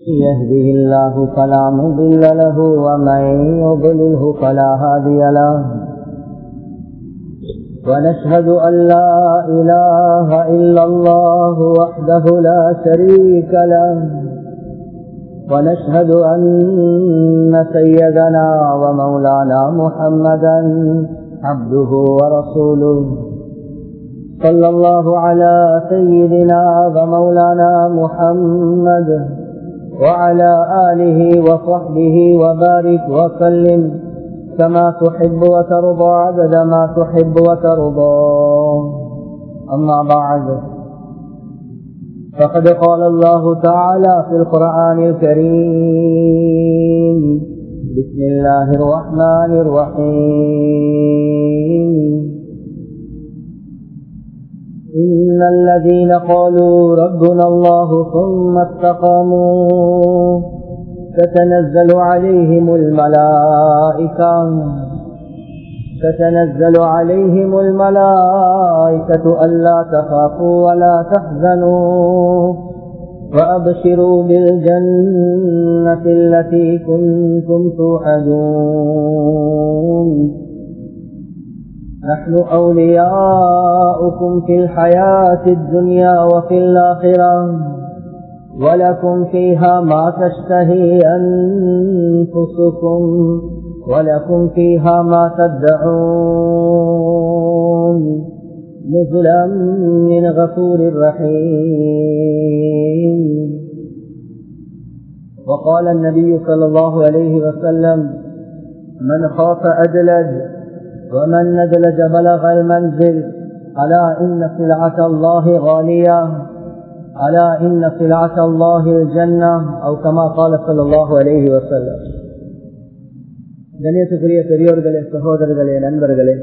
يهده الله فلا مضل له ومن يضلله فلا هادي له ونشهد أن لا إله إلا الله وحده لا شريك له ونشهد أن سيدنا ومولانا محمدا عبده ورسوله صلى الله على سيدنا ومولانا محمد وعلى آله وصحبه وبارك وسلم كما تحب وترضى عدد ما تحب وترضى أما بعد فقد قال الله تعالى في القرآن الكريم بسم الله الرحمن الرحيم إن الذين قالوا ربنا الله ثم استقاموا تتنزل عليهم الملائكة تتنزل عليهم الملائكة ألا تخافوا ولا تحزنوا وأبشروا بالجنة التي كنتم توعدون نحن أولياؤكم في الحياة الدنيا وفي الآخرة ولكم فيها ما تشتهي أنفسكم ولكم فيها ما تدعون نزلا من غفور رحيم وقال النبي صلى الله عليه وسلم من خاف أدلج ومن ندلج بلغ المنزل ألا إن سلعة الله غالية ألا إن سلعة الله الجنة أو كما قال صلى الله عليه وسلم கணியத்துக்குரிய பெரியோர்களே சகோதரர்களே நண்பர்களே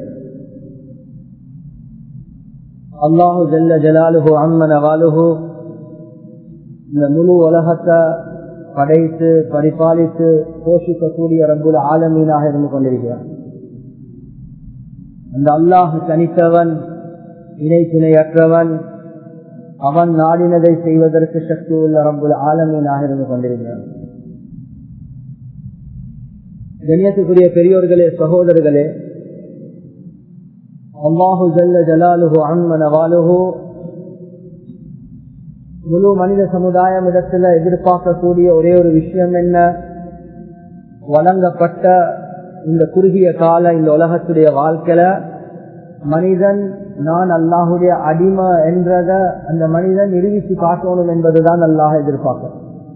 அல்லாஹு ஜல்ல ஜலாலுஹு அம்மன வாலுஹு இந்த முழு உலகத்தை படைத்து பரிபாலித்து போஷிக்கக்கூடிய ரப்புல ஆலமீனாக இருந்து கொண்டிருக்கிறார் அந்த அல்லாஹு தனித்தவன் இணை துணையற்றவன் அவன் நாடினதை செய்வதற்கு சக்தி உள்ள ரம்புல் ஆலமீனாக இருந்து கொண்டிருக்கிறான் கண்ணியத்துக்குரிய பெரியோர்களே சகோதரர்களே அல்லாஹு ஜல்ல ஜலாலுஹு அன்மன வாலுஹு முழு மனித சமுதாயம் இடத்துல எதிர்பார்க்கக்கூடிய ஒரே ஒரு விஷயம் என்ன வழங்கப்பட்ட இந்த குறுகிய கால இந்த உலகத்துடைய வாழ்க்கையில மனிதன் நான் அல்லாஹுடைய அடிமை என்றத அந்த மனிதன் நிரூபித்து காட்டணும் என்பதுதான் அல்லாஹ் எதிர்பார்க்க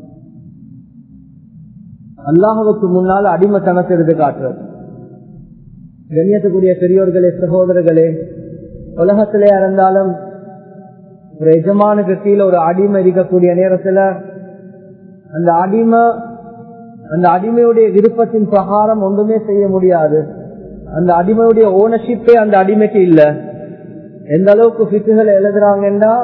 அல்லாஹுக்கு முன்னால் அடிமைத்தனத்தை எடுத்து காட்டுறது கண்ணியத்துக்குரிய பெரியோர்களே சகோதரர்களே உலகத்திலே இருந்தாலும் ஒரு எஜமானுக்கு கீழே ஒரு அடிமை இருக்கக்கூடிய நேரத்துல அந்த அடிமை அந்த அடிமையுடைய விருப்பத்தின் பிரகாரம் ஒன்றுமே செய்ய முடியாது அந்த அடிமையுடைய ஓனர்ஷிப்பே அந்த அடிமைக்கு இல்ல எந்த அளவுக்கு பிக்குகளை எழுதுறாங்கன்னா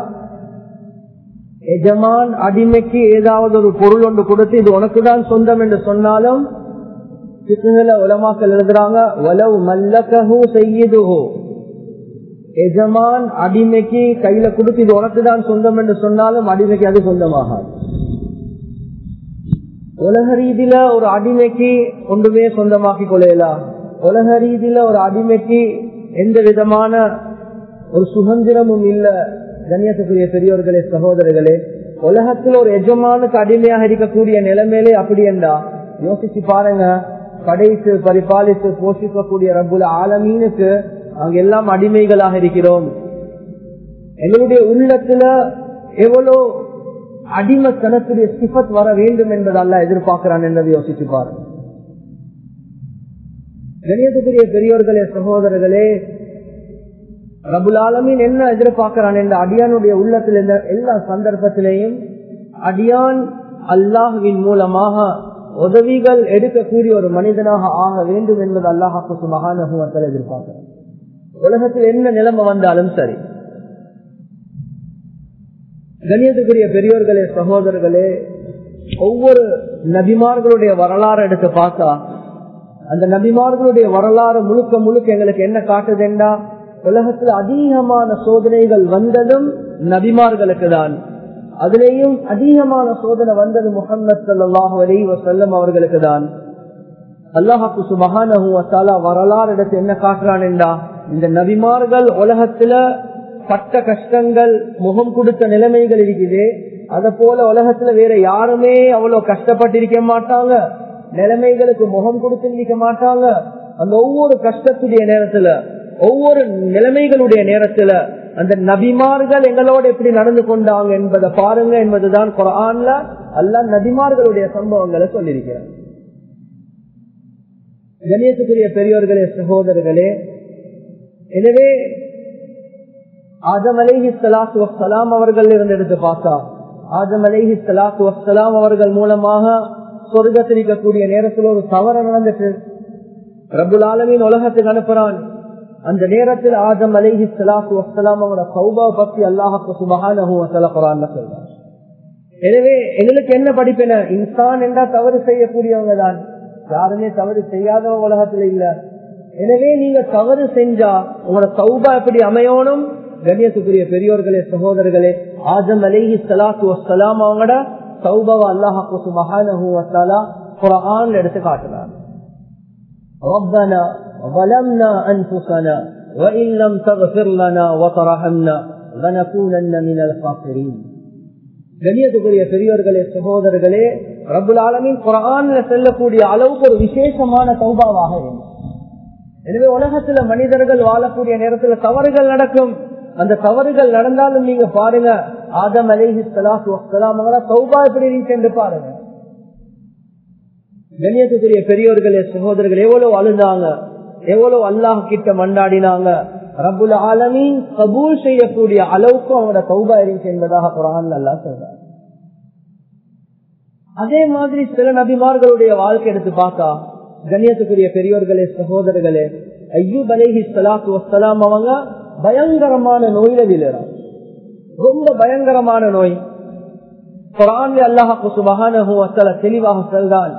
எஜமான் அடிமைக்கு ஏதாவது ஒரு பொருள் ஒன்று கொடுத்து இது உனக்கு தான் சொந்தம் என்று சொன்னாலும் பிக்குகளை உலமாக்கள் எழுதுறாங்க வலவு மல்லகஹு செய்யுதுஹோ எஜமான் அடிமைக்கு கையில கொடுத்து இது உனக்கு தான் சொந்தம் என்று சொன்னாலும் அடிமைக்கு அது சொந்தமாகாது உலக ரீதியில ஒரு அடிமைக்கு ஒன்றுமே சொந்தமாக்கி கொள்ளலாம் உலக ரீதியில ஒரு அடிமைக்கு எந்த விதமான ஒரு சுதந்திரமும் இல்ல கண்ணியத்துக்குரிய பெரியோர்களே சகோதரர்களே உலகத்தில் ஒரு எஜமானுக்கு அடிமையாக இருக்கக்கூடிய நிலைமையிலே அப்படி என்றா யோசிச்சு பாருங்க படைத்து பரிபாலித்து போஷிக்கக்கூடிய ரப்புல ஆலமீனுக்கு அங்க எல்லாம் அடிமைகளாக இருக்கிறோம் எங்களுடைய உள்ளத்துல எவ்வளவு அடிமத்தனத்துடைய சிபத் வர வேண்டும் என்பதல்ல எதிர்பார்க்கிறான் என்பதை யோசிச்சு பாருங்க கணியத்துக்குரிய பெரியோர்களே சகோதரர்களே ரபுலாலமின் என்ன எதிர்பார்க்கிறான் என்ற அடியானுடைய உள்ளத்தில் எல்லா சந்தர்ப்பத்திலேயும் அடியான் அல்லாஹுவின் மூலமாக உதவிகள் எடுக்கக்கூடிய ஒரு மனிதனாக ஆக வேண்டும் என்பது அல்லாஹாக்கு மகானகுவத்தில் எதிர்பார்க்கிறான் உலகத்தில் என்ன நிலைமை வந்தாலும் சரி கணியத்துக்குரிய பெரியோர்களே சகோதரர்களே ஒவ்வொரு நபிமார்களுடைய வரலாறு எடுத்து பார்த்தா அந்த நபிமார்களுடைய வரலாறு முழுக்க முழுக்க எங்களுக்கு என்ன காட்டுதுன்னா உலகத்தில் அதிகமான சோதனைகள் வந்ததும் நபிமார்களுக்கு தான் அதுலேயும் அதிகமான சோதனை வந்தது முகமது சல்லாஹு அலி வசல்லம் அவர்களுக்கு தான் அல்லாஹாக்கு சுபகான வரலாறு எடுத்து என்ன காட்டுறான் என்றா இந்த நபிமார்கள் உலகத்துல பட்ட கஷ்டங்கள் முகம் கொடுத்த நிலைமைகள் இருக்குது அத போல உலகத்துல வேற யாருமே அவ்வளவு கஷ்டப்பட்டிருக்க மாட்டாங்க நிலைமைகளுக்கு முகம் கொடுத்திருக்க மாட்டாங்க அந்த ஒவ்வொரு கஷ்டத்துடைய நேரத்துல ஒவ்வொரு நிலைமைகளுடைய நேரத்துல அந்த நபிமார்கள் எங்களோட எப்படி நடந்து கொண்டாங்க என்பதை பாருங்க என்பதுதான் குரான்ல அல்ல நபிமார்களுடைய சம்பவங்களை சொல்லியிருக்கிறார் கணியத்துக்குரிய பெரியோர்களே சகோதரர்களே எனவே ஆதம் அலேஹி சலாத்து வசலாம் அவர்கள் இருந்து எடுத்து பார்த்தா ஆதம் அலேஹி சலாத்து வசலாம் அவர்கள் மூலமாக சொர்க்கத்தில் இருக்கக்கூடிய நேரத்தில் ஒரு தவறு நடந்துட்டு பிரபுல் ஆலமின் உலகத்துக்கு அனுப்புறான் அந்த நேரத்தில் ஆதம் அலேஹி சலாத்து வசலாம் அவரோட சௌபா பத்தி அல்லாஹுக்கு சுபகான குரான் சொல்றான் எனவே எங்களுக்கு என்ன படிப்பின இன்சான் என்றா தவறு செய்யக்கூடியவங்க தான் யாருமே தவறு செய்யாத உலகத்துல இல்ல எனவே நீங்க தவறு செஞ்சா உங்களோட சௌபா எப்படி அமையணும் கண்ணியத்துக்குரிய பெரியோர்களே சகோதரர்களே ஆதம் அலேஹி சலாத்து வசலாம் அவங்களோட சௌபாவ அல்லாஹாக்கு சுபகான குரான் எடுத்து காட்டுறாங்க ربنا ظلمنا أنفسنا وإن لم تغفر لنا وترحمنا لنكونن من الخاسرين கண்ணியத்துக்குரிய பெரியோர்களே சகோதரர்களே ரபுல் ஆலமின் குரான்ல செல்லக்கூடிய அளவுக்கு ஒரு விசேஷமான சௌபாவாக வேண்டும் எனவே உலகத்துல மனிதர்கள் வாழக்கூடிய நேரத்துல தவறுகள் நடக்கும் அந்த தவறுகள் நடந்தாலும் நீங்க பாருங்க ஆதம் அலேஹி சலாத்து வலாம் சௌபா எப்படி இருக்கு என்று பாருங்க கண்ணியத்துக்குரிய பெரியோர்களே சகோதரர்கள் எவ்வளவு அழுந்தாங்க எவ்வளவு அல்லாஹ் கிட்ட மண்டாடினாங்க ரபுல் ஆலமீன் கபூல் செய்யக்கூடிய அளவுக்கு அவங்களோட சௌபா இருந்துச்சு என்பதாக குரான் அல்லா சொல்றாங்க அதே மாதிரி சில நபிமார்களுடைய வாழ்க்கை எடுத்து பார்த்தா கண்ணியத்துக்குரிய பெரியோர்களே சகோதரர்களே ஐயூப் அலேஹி சலாத்து வசலாம் அவங்க பயங்கரமான நோயில விழுறான் ரொம்ப பயங்கரமான நோய் குரான் அல்லாஹாக்கு சுபகான தெளிவாக சொல்றான்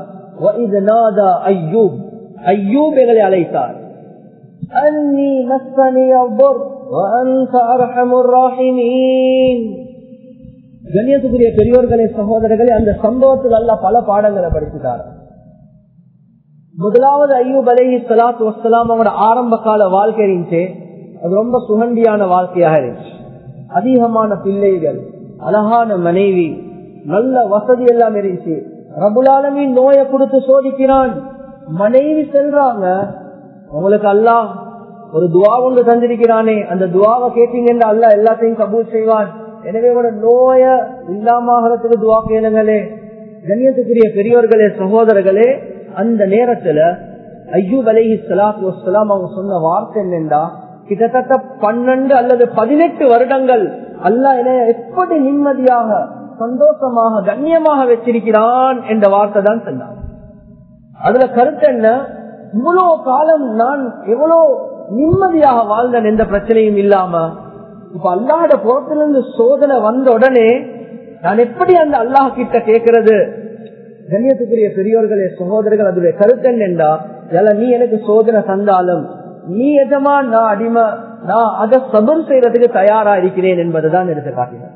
ஐயூப் எங்களை அழைத்தார் أني مسني الضر وأنت أرحم الراحمين கண்ணியத்துக்குரிய பெரியோர்களே சகோதரர்களே அந்த சம்பவத்தில் அல்ல பல பாடங்களை படிச்சுட்டார் முதலாவது ஐயூப் அலேஹி சலாத்து வசலாம் அவங்களோட ஆரம்ப கால வாழ்க்கை இருந்துச்சு அது ரொம்ப சுகண்டியான வாழ்க்கையாக இருந்துச்சு அதிகமான பிள்ளைகள் அழகான மனைவி நல்ல வசதி எல்லாம் இருந்துச்சு ரபுலாலமின் நோயை கொடுத்து சோதிக்கிறான் மனைவி செல்றாங்க உங்களுக்கு அல்லாஹ் ஒரு துவா ஒன்று தந்திருக்கிறானே அந்த துவாவை கேட்டீங்கன்னா அல்ல எல்லாத்தையும் கபூல் செய்வான் எனவே உங்களோட நோய இல்லாமத்துக்கு துவா கேளுங்களே கண்ணியத்துக்குரிய பெரியோர்களே சகோதரர்களே அந்த நேரத்துல ஐயூப் அலஹி சலாத்து வலாம் அவங்க சொன்ன வார்த்தை என்னென்றா கிட்டத்தட்ட பன்னெண்டு அல்லது பதினெட்டு வருடங்கள் அல்ல என எப்படி நிம்மதியாக சந்தோஷமாக கண்ணியமாக வச்சிருக்கிறான் என்ற வார்த்தை தான் சொன்னார் அதுல கருத்து என்ன இவ்வளவு காலம் நான் எவ்வளவு நிம்மதியாக வாழ்ந்தேன் எந்த பிரச்சனையும் இல்லாம இப்ப அல்லாஹோட புறத்திலிருந்து சோதனை வந்த உடனே நான் எப்படி அந்த அல்லாஹ் கிட்ட கேட்கறது கண்ணியத்துக்குரிய பெரியோர்களே சகோதரர்கள் அதுடைய கருத்து என்னண்டா நீ எனக்கு சோதனை தந்தாலும் நீ எதமா நான் அடிமை நான் அதை சபம் செய்யறதுக்கு தயாரா இருக்கிறேன் என்பதுதான் எடுத்து காட்டினார்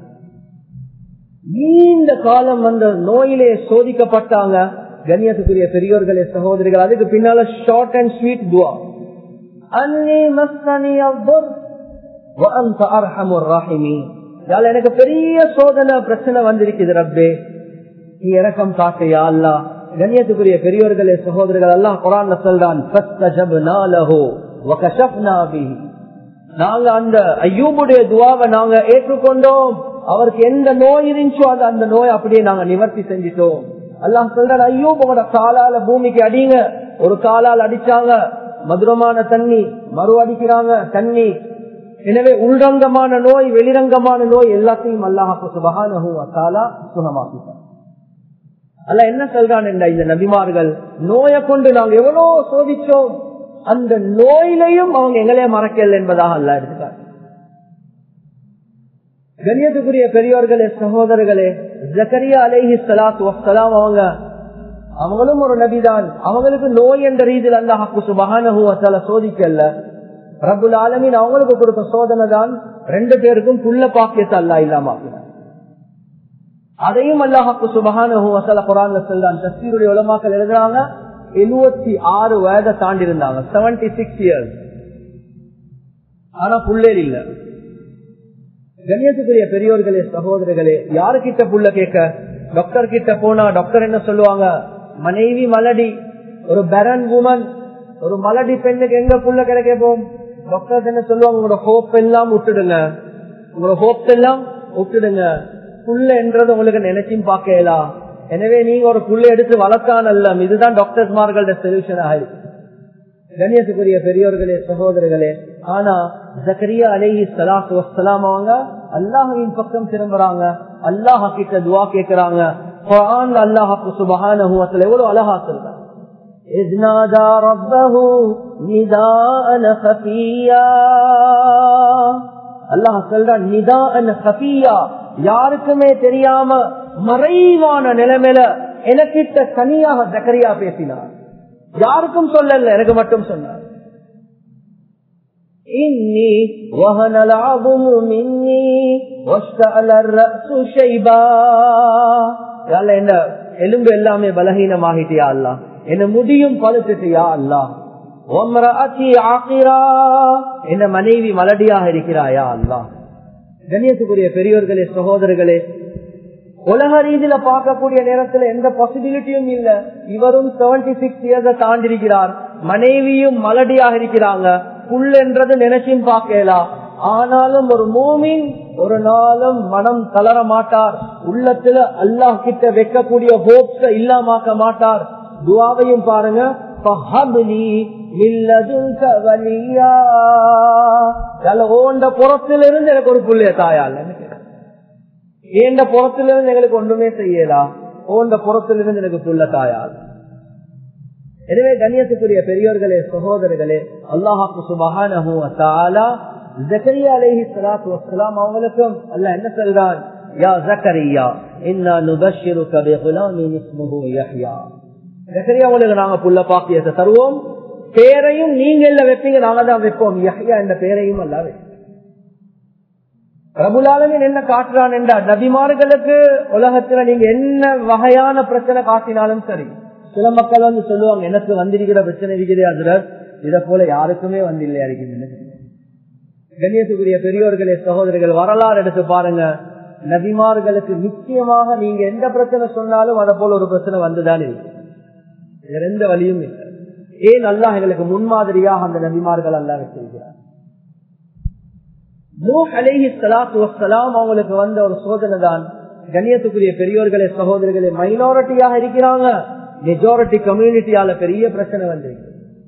நீண்ட காலம் அந்த நோயிலே சோதிக்கப்பட்டாங்க கண்ணியத்துக்குரிய பெரியோர்களே சகோதரிகள் அதுக்கு பின்னால ஷார்ட் அண்ட் ஸ்வீட் துவா அன்னி மஸ்தனி எனக்கு பெரிய சோதனை பிரச்சனை வந்திருக்குது ரப்பே நீ இறக்கம் காட்டையா அல்லா கண்ணியத்துக்குரிய பெரியோர்களே சகோதரர்கள் எல்லாம் குரான் சொல்றான் நாங்க அந்த ஐயூபுடைய துவாவை நாங்க ஏற்றுக்கொண்டோம் அவருக்கு எந்த நோய் இருந்துச்சோ அது அந்த நோய் அப்படியே நாங்க நிவர்த்தி செஞ்சிட்டோம் அல்லாஹ் சொல்ற ஐயூப் உங்களோட காலால பூமிக்கு அடிங்க ஒரு காலால் அடிச்சாங்க மதுரமான தண்ணி மறு அடிக்கிறாங்க தண்ணி எனவே உள்ரங்கமான நோய் வெளிரங்கமான நோய் எல்லாத்தையும் அல்லாஹாக்கு சுபகான சுகமாக்கிட்டார் அல்ல என்ன சொல்றான் என்ற இந்த நபிமார்கள் நோயை கொண்டு நாங்க எவ்வளவு சோதிச்சோம் அந்த நோயிலையும் அவங்க எங்களே மறக்கல என்பதாக அல்ல எடுத்துக்காரு கண்ணியத்துக்குரிய பெரியோர்களே சகோதரர்களே ஜக்கரியா அலேஹி சலாத்து வசலாம் அவங்க அவங்களும் ஒரு நபிதான் அவங்களுக்கு நோய் என்ற ரீதியில் அந்த ஹக்கு சுபகான சோதிக்கல ரபுல் ஆலமின் அவங்களுக்கு கொடுத்த சோதனை தான் ரெண்டு பேருக்கும் புள்ள பாக்கியத்தை அல்லா இல்லாம அதையும் அல்லாஹாக்கு சுபகான குரான்ல செல்றான் தஸ்தீருடைய உலமாக்கள் எழுதுறாங்க எழுபத்தி ஆறு வயதை தாண்டி இருந்தாங்க செவன்டி சிக்ஸ் இயர்ஸ் ஆனா புள்ளேர் இல்ல கண்ணியத்துக்குரிய பெரியோர்களே சகோதரர்களே யாருக்கிட்ட புள்ள கேட்க டாக்டர் கிட்ட போனா டாக்டர் என்ன சொல்லுவாங்க மனைவி மலடி ஒரு பெரன் உமன் ஒரு மலடி பெண்ணுக்கு எங்க புள்ள கிடைக்க போம் டாக்டர் என்ன சொல்லுவாங்க உங்களோட ஹோப் எல்லாம் விட்டுடுங்க உங்களோட ஹோப் எல்லாம் விட்டுடுங்க புள்ள என்றது உங்களுக்கு நினைச்சும் பார்க்கலாம் எனவே நீங்க ஒரு புள்ள எடுத்து வளர்த்தான் அல்ல இதுதான் டாக்டர்ஸ்மார்களோட சொல்யூஷன் ஆயிருக்கு கண்ணியத்துக்குரிய பெரியோர்களே சகோதரர்களே ஆனா ஜக்கரியா அலேஹி சலாத்து வசலாம் அவங்க அல்லாஹின் பக்கம் திரும்புறாங்க அல்லாஹ் கிட்ட துவா கேட்கிறாங்க அல்லாஹாக்கு சுபகான எவ்வளவு அழகா சொல்றாங்க إذ نادى ربه نداء خفيا அல்லாஹ் சொல்றான் நிதா ஹபியா யாருக்குமே தெரியாம மறைவான நிலைமையில எனக்கிட்ட தனியாக ஜக்கரியா பேசினார் யாருக்கும் சொல்லல எனக்கு மட்டும் சொன்னார் إني وهن العظم مني واشتعل الرأس شيبا என்ன எலும்பு எல்லாமே பலகீனமாகிட்டியா அல்லா என்ன முடியும் பழுத்துட்டியா அல்லா என்ன மனைவி மலடியாக இருக்கிறாயா அல்லா கண்ணியத்துக்குரிய பெரியோர்களே சகோதரர்களே உலக ரீதியில பார்க்கக்கூடிய நேரத்துல எந்த பாசிபிலிட்டியும் இல்ல இவரும் செவன்டி சிக்ஸ் இயர்ஸ் தாண்டிருக்கிறார் மனைவியும் மலடியாக இருக்கிறாங்க புல் என்றது நினைச்சும் பார்க்கலாம் ஆனாலும் ஒரு மூமின் ஒரு நாளும் மனம் தளர மாட்டார் உள்ளத்துல அல்லாஹ் கிட்ட வைக்கக்கூடிய ஹோப்ஸ இல்லாமாக்க மாட்டார் துவாவையும் பாருங்க ஓண்ட புறத்திலிருந்து எனக்கு ஒரு புள்ளைய தாயால் ஏண்ட புறத்திலிருந்து எங்களுக்கு ஒன்றுமே செய்யலாம் ஓண்ட புறத்திலிருந்து எனக்கு புள்ள தாயால் எனவே கண்ணியத்துக்குரிய பெரியோர்களே சகோதரர்களே அல்லாஹாக்கு சுபகான ஜக்கரியா அலேஹி சலாத்து வசலாம் அவங்களுக்கும் அல்ல என்ன சொல்றான் யா ஜக்கரியா இன்னா நுபஷிருக பிகுலாமின் இஸ்முஹு யஹ்யா ஜக்கரியா உங்களுக்கு நாங்க புள்ள பாக்கியத்தை தருவோம் பேரையும் நீங்க இல்ல வைப்பீங்க நாங்க தான் வைப்போம் யஹ்யா என்ற பேரையும் அல்ல வைப்போம் பிரபுலாலமின் என்ன காட்டுறான் என்றால் நபிமார்களுக்கு உலகத்துல நீங்க என்ன வகையான பிரச்சனை காட்டினாலும் சரி சில மக்கள் வந்து சொல்லுவாங்க எனக்கு வந்திருக்கிற பிரச்சனை இருக்கிறது அதுல இதை போல யாருக்குமே வந்து இல்லையா இருக்கு கண்ணியத்துக்குரிய பெரியோர்களே சகோதரர்கள் வரலாறு எடுத்து பாருங்க நபிமார்களுக்கு நிச்சயமாக நீங்க எந்த பிரச்சனை சொன்னாலும் அதை போல ஒரு பிரச்சனை வந்துதான் இருக்கு வேற எந்த வழியும் இல்லை ஏன் அல்லாஹ் எங்களுக்கு முன்மாதிரியாக அந்த நபிமார்கள் அல்லா வச்சிருக்கிறார் அவங்களுக்கு வந்த ஒரு சோதனை தான் கண்ணியத்துக்குரிய பெரியோர்களே சகோதரர்களே மைனாரிட்டியாக இருக்கிறாங்க மெஜாரிட்டி கம்யூனிட்டியால பெரிய பிரச்சனை வந்திருக்கு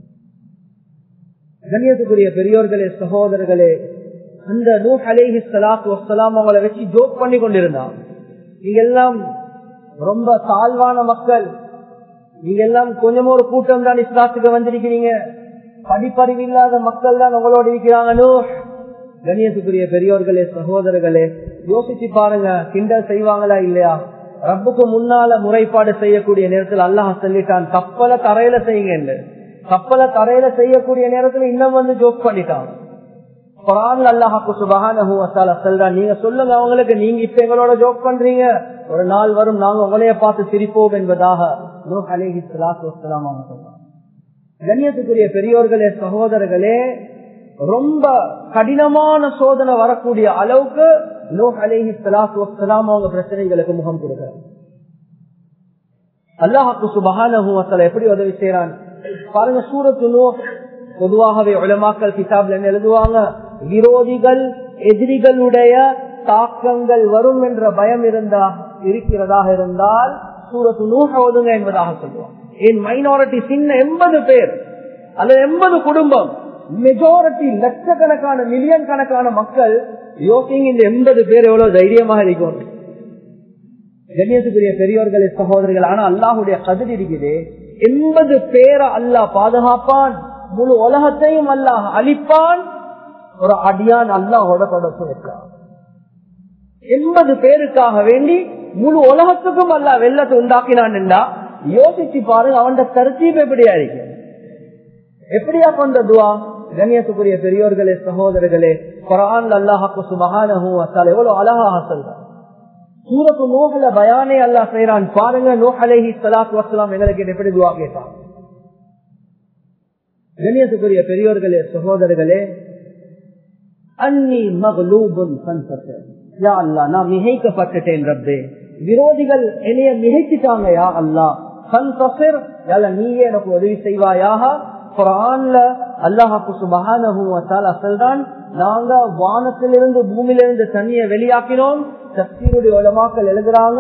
கண்ணியத்துக்குரிய பெரியோர்களே சகோதரர்களே அந்த நூ அலேஹி சலாத்து வசலாம் அவங்களை வச்சு ஜோக் பண்ணி கொண்டிருந்தான் நீங்க எல்லாம் ரொம்ப தாழ்வான மக்கள் நீங்க எல்லாம் கொஞ்சம் ஒரு கூட்டம் தான் இஸ்லாத்துக்கு வந்திருக்கிறீங்க படிப்பறிவு இல்லாத மக்கள் தான் உங்களோட இருக்கிறாங்க நூ கண்ணியத்துக்குரிய பெரியோர்களே சகோதரர்களே யோசிச்சு பாருங்க கிண்டல் செய்வாங்களா இல்லையா ரப்புக்கு முன்னால முறைப்பாடு செய்யக்கூடிய நேரத்தில் அல்லாஹ் சொல்லிட்டான் கப்பலை தரையில செய்யுங்க கப்பலை தரையில செய்யக்கூடிய நேரத்தில் இன்னும் வந்து ஜோக் பண்ணிட்டான் குரான் அல்லாஹாக்கு சுபகான சொல்றான் நீங்க சொல்லுங்க அவங்களுக்கு நீங்க இப்ப எங்களோட ஜோக் பண்றீங்க ஒரு நாள் வரும் நாங்க உங்களைய பார்த்து சிரிப்போம் என்பதாக நூ அலேஹி சலாத்து வசலாம் கண்ணியத்துக்குரிய பெரியோர்களே சகோதரர்களே ரொம்ப கடினமான சோதனை வரக்கூடிய அளவுக்கு நோ அலேஹி சலாத்து வசலாம் அவங்க பிரச்சனைகளுக்கு முகம் கொடுக்கிறார் அல்லாஹாக்கு சுபகான எப்படி உதவி செய்யறான் பாருங்க சூரத்து நோ பொதுவாகவே உலமாக்கல் கிதாப்ல என்ன எழுதுவாங்க விரோதிகள் எதிரிகளுடைய தாக்கங்கள் வரும் என்ற பயம் இருந்தா இருக்கிறதாக இருந்தால் சூரத்து நூக ஒதுங்க என்பதாக சொல்லுவாங்க என் மைனாரிட்டி சின்ன எண்பது பேர் அல்லது எண்பது குடும்பம் மெஜாரிட்டி லட்சக்கணக்கான மில்லியன் கணக்கான மக்கள் யோசிங்க இந்த எண்பது பேர் எவ்வளவு தைரியமாக இருக்கும் கண்ணியத்துக்குரிய பெரியோர்களே சகோதரிகள் ஆனா அல்லாஹுடைய கதிர் இருக்குது எண்பது பேரை அல்லாஹ் பாதுகாப்பான் முழு உலகத்தையும் அல்லாஹ் அழிப்பான் ஒரு அடியான் அல்லாஹோட தொடர்பு வைக்கிறான் எண்பது பேருக்காக வேண்டி முழு உலகத்துக்கும் அல்ல வெள்ளத்தை உண்டாக்கினான் என்றா யோசிச்சு பாருங்க அவன் தருத்தீப் எப்படியா இருக்கு எப்படியா பண்ற துவா கண்ணியத்துக்குரிய பெரியோர்களே சகோதரர்களே குரான் அல்லாஹாக்கு சுபகான எவ்வளவு அழகாக சொல்றான் சூரத்து நோகல பயானே அல்லா செய்யறான் பாருங்க நோஹ் அலேஹி சலாத்து வசலாம் எங்களுக்கு எப்படி துவா கேட்டான் கண்ணியத்துக்குரிய பெரியோர்களே சகோதரர்களே அன்னி மகளூபுன் யா அல்லா நான் மிகைக்கப்பட்டுட்டேன் ரப்பே விரோதிகள் என்னைய மிகைச்சிட்டாங்க யா அல்லா சன்தசிர் யால நீயே எனக்கு உதவி செய்வாயாக குரான்ல அல்லாஹாக்கு சுபஹானஹு வதஆலா சொல்றான் நாங்க வானத்திலிருந்து பூமியிலிருந்து தண்ணியை வெளியாக்கினோம் தப்சீருடைய உலமாக்கள் எழுதுறாங்க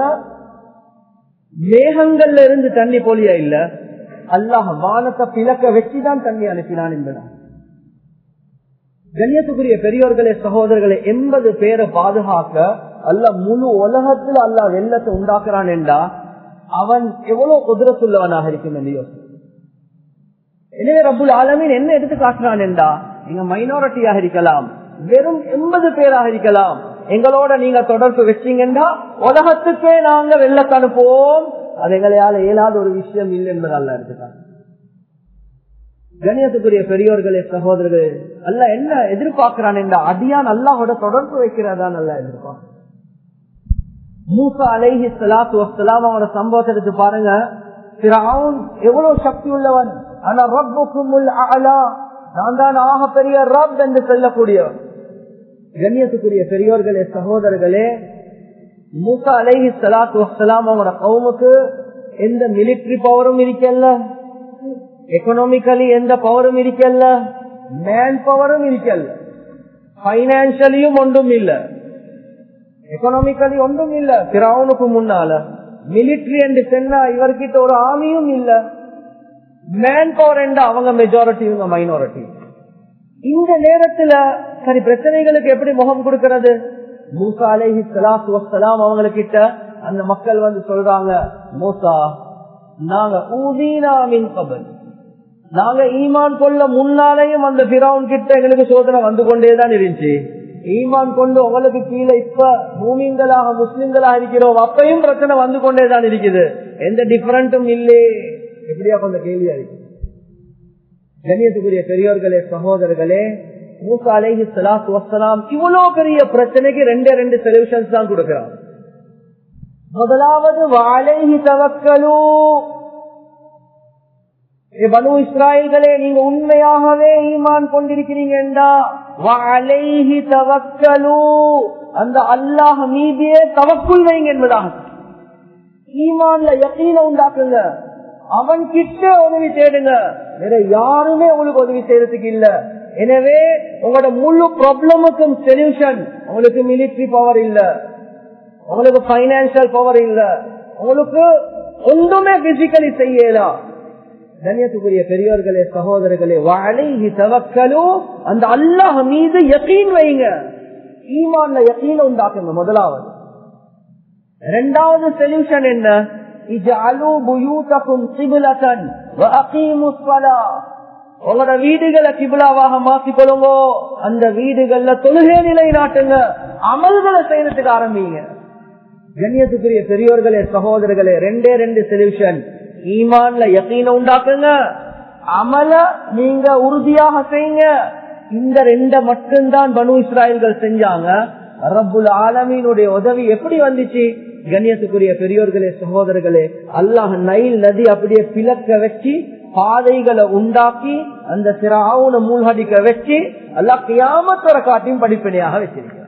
மேகங்கள்ல இருந்து தண்ணி போலியா இல்ல அல்லாஹ் வானத்தை பிளக்க வச்சுதான் தண்ணி அனுப்பினான் என்பதான் கண்ணியத்துக்குரிய பெரியோர்களே சகோதரர்களை எண்பது பேரை பாதுகாக்க அல்ல முழு உலகத்தில் அல்ல வெள்ளத்தை உண்டாக்குறான் என்றா அவன் எவ்வளவு குதிரத்துள்ளவனாக இருக்கும் என்று யோசி எனவே ரபுல் ஆலமின் என்ன எடுத்து காட்டுறான் என்றா நீங்க மைனாரிட்டியாக இருக்கலாம் வெறும் எண்பது பேராக இருக்கலாம் எங்களோட நீங்க தொடர்பு வச்சீங்கன்னா உலகத்துக்கே நாங்க வெள்ளத்தை அனுப்புவோம் அது எங்களையால இயலாத ஒரு விஷயம் இல்லை என்பது அல்ல எடுத்துக்காங்க கணியத்துக்குரிய பெரியோர்களே சகோதரர்களே அல்ல என்ன எதிர்பார்க்கிறான் என்ற அடியான் அல்லாஹோட தொடர்பு வைக்கிறதா நல்லா எதிர்பார்க்க மூசா அலைஹி சலாத்து வசலாம் அவனோட சம்பவத்தை எடுத்து பாருங்க எவ்வளவு சக்தி உள்ளவன் ஆனா ரப்புக்கும் நான் தான் ஆக பெரிய ரப் என்று சொல்லக்கூடியவன் கண்ணியத்துக்குரிய பெரியோர்களே சகோதரர்களே மூசா அலைஹி சலாத்து வசலாம் அவனோட கவுமுக்கு எந்த மிலிட்டரி பவரும் இருக்கல்ல எக்கனாமிக்கலி எந்த பவரும் இருக்கல்ல மேன் பவரும் இருக்கல்ல பைனான்சியலியும் ஒன்றும் இல்ல எக்கனாமிக்கலி ஒன்றும் இல்ல பிறவனுக்கு முன்னால மிலிட்ரி என்று சொன்னா இவர்கிட்ட ஒரு ஆமியும் இல்ல மேன் பவர் என்ற அவங்க மெஜாரிட்டி இவங்க மைனாரிட்டி இந்த நேரத்துல சரி பிரச்சனைகளுக்கு எப்படி முகம் கொடுக்கிறது மூசா அலேஹி சலாத்து வசலாம் அவங்கக்கிட்ட அந்த மக்கள் வந்து சொல்றாங்க மூசா நாங்க ஊதீனாமின் கபல் நாங்க ஈமான் கொள்ள முன்னாலேயும் அந்த பிராவுன் கிட்ட எங்களுக்கு சோதனை வந்து கொண்டேதான் இருந்துச்சு ஈமான் கொண்டு உங்களுக்கு கீழே இப்ப பூமிங்களாக முஸ்லிம்களாக இருக்கிறோம் அப்பையும் பிரச்சனை வந்து கொண்டேதான் இருக்குது எந்த டிஃபரண்டும் இல்லே எப்படியா கொஞ்சம் கேள்வியா இருக்கு கண்ணியத்துக்குரிய பெரியோர்களே சகோதரர்களே மூசா அலேஹி சலாத்து வசலாம் இவ்வளவு பெரிய பிரச்சனைக்கு ரெண்டே ரெண்டு சொல்யூஷன்ஸ் தான் கொடுக்கிறான் முதலாவது வாழைஹி தவக்கலு பனு இஸ்ராயல்களே நீங்க உண்மையாகவே ஈமான் கொண்டிருக்கிறீங்கடா வாழைஹி தவக்கலு அந்த அல்லாஹ் மீதியே தவக்குள் வைங்க என்பதாக ஈமான்ல யக்கீன உண்டாக்குங்க அவன் கிட்ட உதவி தேடுங்க வேற யாருமே உங்களுக்கு உதவி செய்யறதுக்கு இல்ல எனவே உங்களோட முழு ப்ராப்ளமுக்கும் சொல்யூஷன் உங்களுக்கு மிலிட்ரி பவர் இல்ல உங்களுக்கு பைனான்சியல் பவர் இல்ல உங்களுக்கு ஒன்றுமே பிசிக்கலி செய்யலாம் கண்ணியத்துக்குரிய பெரியோர்களே சகோதரர்களே வாழைஹி தவக்கலு அந்த அல்லாஹ் மீது யக்கீன் வைங்க ஈமான்ல யக்கீன உண்டாக்குங்க முதலாவது இரண்டாவது சொல்யூஷன் என்ன உங்களோட வீடுகளை கிபிலாவாக மாற்றிக்கொள்ளுங்க அந்த வீடுகள்ல தொழுகை நிலை நாட்டுங்க அமல்களை செய்யறதுக்கு ஆரம்பிங்க கண்ணியத்துக்குரிய பெரியோர்களே சகோதரர்களே ரெண்டே ரெண்டு சொல்யூஷன் ஈமான்ல யக்கீன உண்டாக்குங்க அமல நீங்க உறுதியாக செய்யுங்க இந்த ரெண்ட மட்டும்தான் பனு இஸ்ராயல்கள் செஞ்சாங்க ரப்புல் ஆலமீனுடைய உதவி எப்படி வந்துச்சு கண்ணியத்துக்குரிய பெரியோர்களே சகோதரர்களே அல்லாஹ் நைல் நதி அப்படியே பிளக்க வச்சு பாதைகளை உண்டாக்கி அந்த சிறாவுன மூழ்கடிக்க வச்சு அல்லாஹ் கியாமத்தோட காட்டியும் படிப்பனையாக வச்சிருக்கிறார்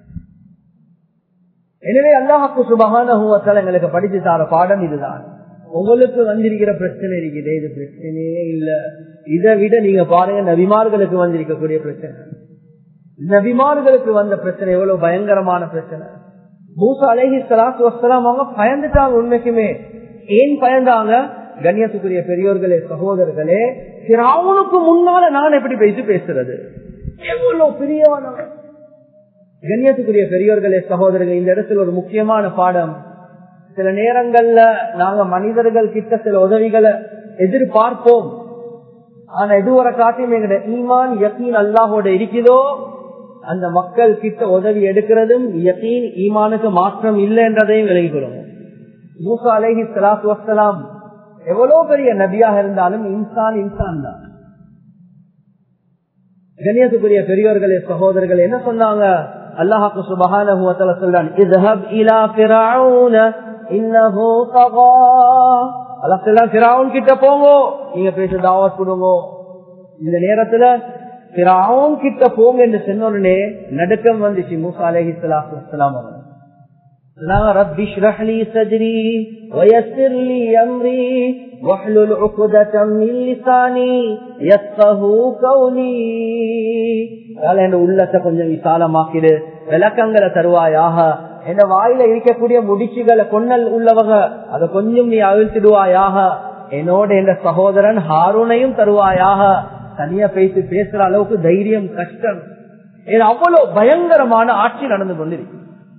எனவே அல்லாஹாக்கு சுபகான எங்களுக்கு படிச்சு தார பாடம் இதுதான் உங்களுக்கு வந்திருக்கிற பிரச்சனை இருக்குது இது பிரச்சனையே இல்ல இதை விட நீங்க பாருங்க நபிமார்களுக்கு வந்திருக்கக்கூடிய பிரச்சனை நபிமார்களுக்கு வந்த பிரச்சனை எவ்வளவு பயங்கரமான பிரச்சனை மூசா அலேஹி சலாத்து வசலாம் அவங்க பயந்துட்டாங்க உண்மைக்குமே ஏன் பயந்தாங்க கண்ணியத்துக்குரிய பெரியோர்களே சகோதரர்களே சிராவனுக்கு முன்னால நான் எப்படி பேசி பேசுறது எவ்வளவு பெரியவனவன் கண்ணியத்துக்குரிய பெரியோர்களே சகோதரர்கள் இந்த இடத்துல ஒரு முக்கியமான பாடம் சில நேரங்கள்ல நாங்க மனிதர்கள் கிட்ட சில உதவிகளை எதிர்பார்ப்போம் ஆனா எதுவரை காட்டியும் எங்க ஈமான் யக்கீன் அல்லாஹோட இருக்குதோ அந்த மக்கள் கிட்ட உதவி எடுக்கிறதும் யக்கீன் ஈமானுக்கு மாற்றம் இல்லை என்றதையும் விலகிக்கிறோம் மூசா அலஹி சலாத்து வசலாம் எவ்வளவு பெரிய நபியாக இருந்தாலும் இன்சான் இன்சான் தான் கண்ணியத்துக்குரிய பெரியோர்களே சகோதரர்கள் என்ன சொன்னாங்க அல்லாஹாக்கு சுபஹானஹு வ தஆலா சொல்றான் இذهب الى فرعون انه طغى அல்லாஹ் சொல்றான் ஃபிரௌன் கிட்ட போங்க நீங்க பேச தாவத் கொடுங்க இந்த நேரத்துல ஃபிரௌன் கிட்ட போங்க என்று சொன்ன உடனே நடுக்கம் வந்துச்சு மூசா அலைஹிஸ்ஸலாத்து வஸ்ஸலாம் அவங்க رب اشرح لي صدري ويسر لي امري واحلل عقدة من لساني يفقه قولي என் உள்ளத்தை கொஞ்சம் விசாலமாக்கிடு விளக்கங்களை தருவாயாக என் வாயில இருக்கக்கூடிய முடிச்சுகளை கொன்னல் உள்ளவங்க அதை கொஞ்சம் நீ அவிழ்த்திடுவாயாக என்னோட என் சகோதரன் ஹாரூனையும் தருவாயாக தனியா பேசி பேசுற அளவுக்கு தைரியம் கஷ்டம் அவ்வளவு பயங்கரமான ஆட்சி நடந்து கொண்டிருக்கு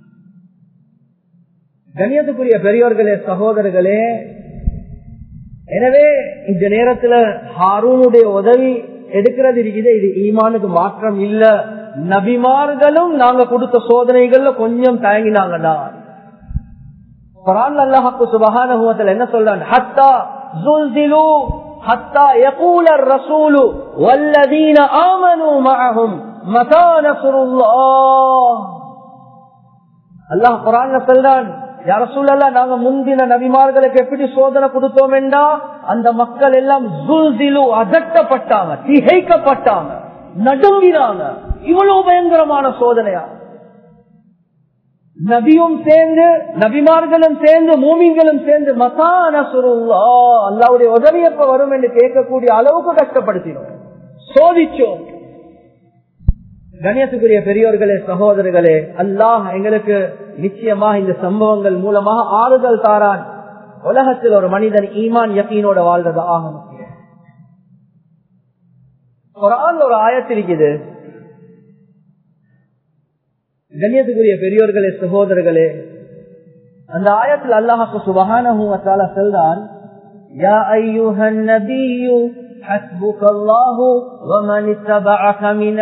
கண்ணியத்துக்குரிய பெரியோர்களே சகோதரர்களே எனவே இந்த நேரத்துல ஹாரூனுடைய உதவி எடுக்கிறது இருக்குது இது ஈமானுக்கு மாற்றம் இல்ல நபிமார்களும் நாங்க கொடுத்த சோதனைகள்ல கொஞ்சம் தயங்கினாங்கடா அல்லாஹாக்கு சுபகானுவத்தில் என்ன சொல்றான் ஹத்தா ஜுல்சிலு ஹத்தா யகூல ரசூலு வல்லதீன ஆமனு மஅஹும் மதா நஸ்ருல்லாஹ் அல்லாஹ் குர்ஆன்ல சொல்றான் யார சூழல்ல நாங்க முந்தின நபிமார்களுக்கு எப்படி சோதனை கொடுத்தோம் என்றா அந்த மக்கள் எல்லாம் ஜுல்சிலு அதட்டப்பட்டாங்க திகைக்கப்பட்டாங்க நடுங்கினாங்க இவ்வளவு பயங்கரமான சோதனையா நபியும் சேர்ந்து நபிமார்களும் சேர்ந்து மூமிங்களும் சேர்ந்து மசான சுருல்லா அல்லாவுடைய உதவி எப்ப வரும் என்று கேட்கக்கூடிய அளவுக்கு கஷ்டப்படுத்தினோம் சோதிச்சோம் கணியத்துக்குரிய பெரியோர்களே சகோதரர்களே அல்லாஹ் எங்களுக்கு நிச்சயமாக இந்த சம்பவங்கள் மூலமாக ஆறுதல் தாரான் உலகத்தில் ஒரு மனிதன் ஈமான் யக்கீனோட வாழ்றது ஆக முக்கியம் குரான் ஒரு ஆயத்திருக்குது கண்ணியத்துக்குரிய பெரியோர்களே சகோதரர்களே அந்த ஆயத்தில் அல்லாஹாக்கு சுபகான செல்தான் யா ஐயுஹன் நபியு حسبك الله ومن اتبعك من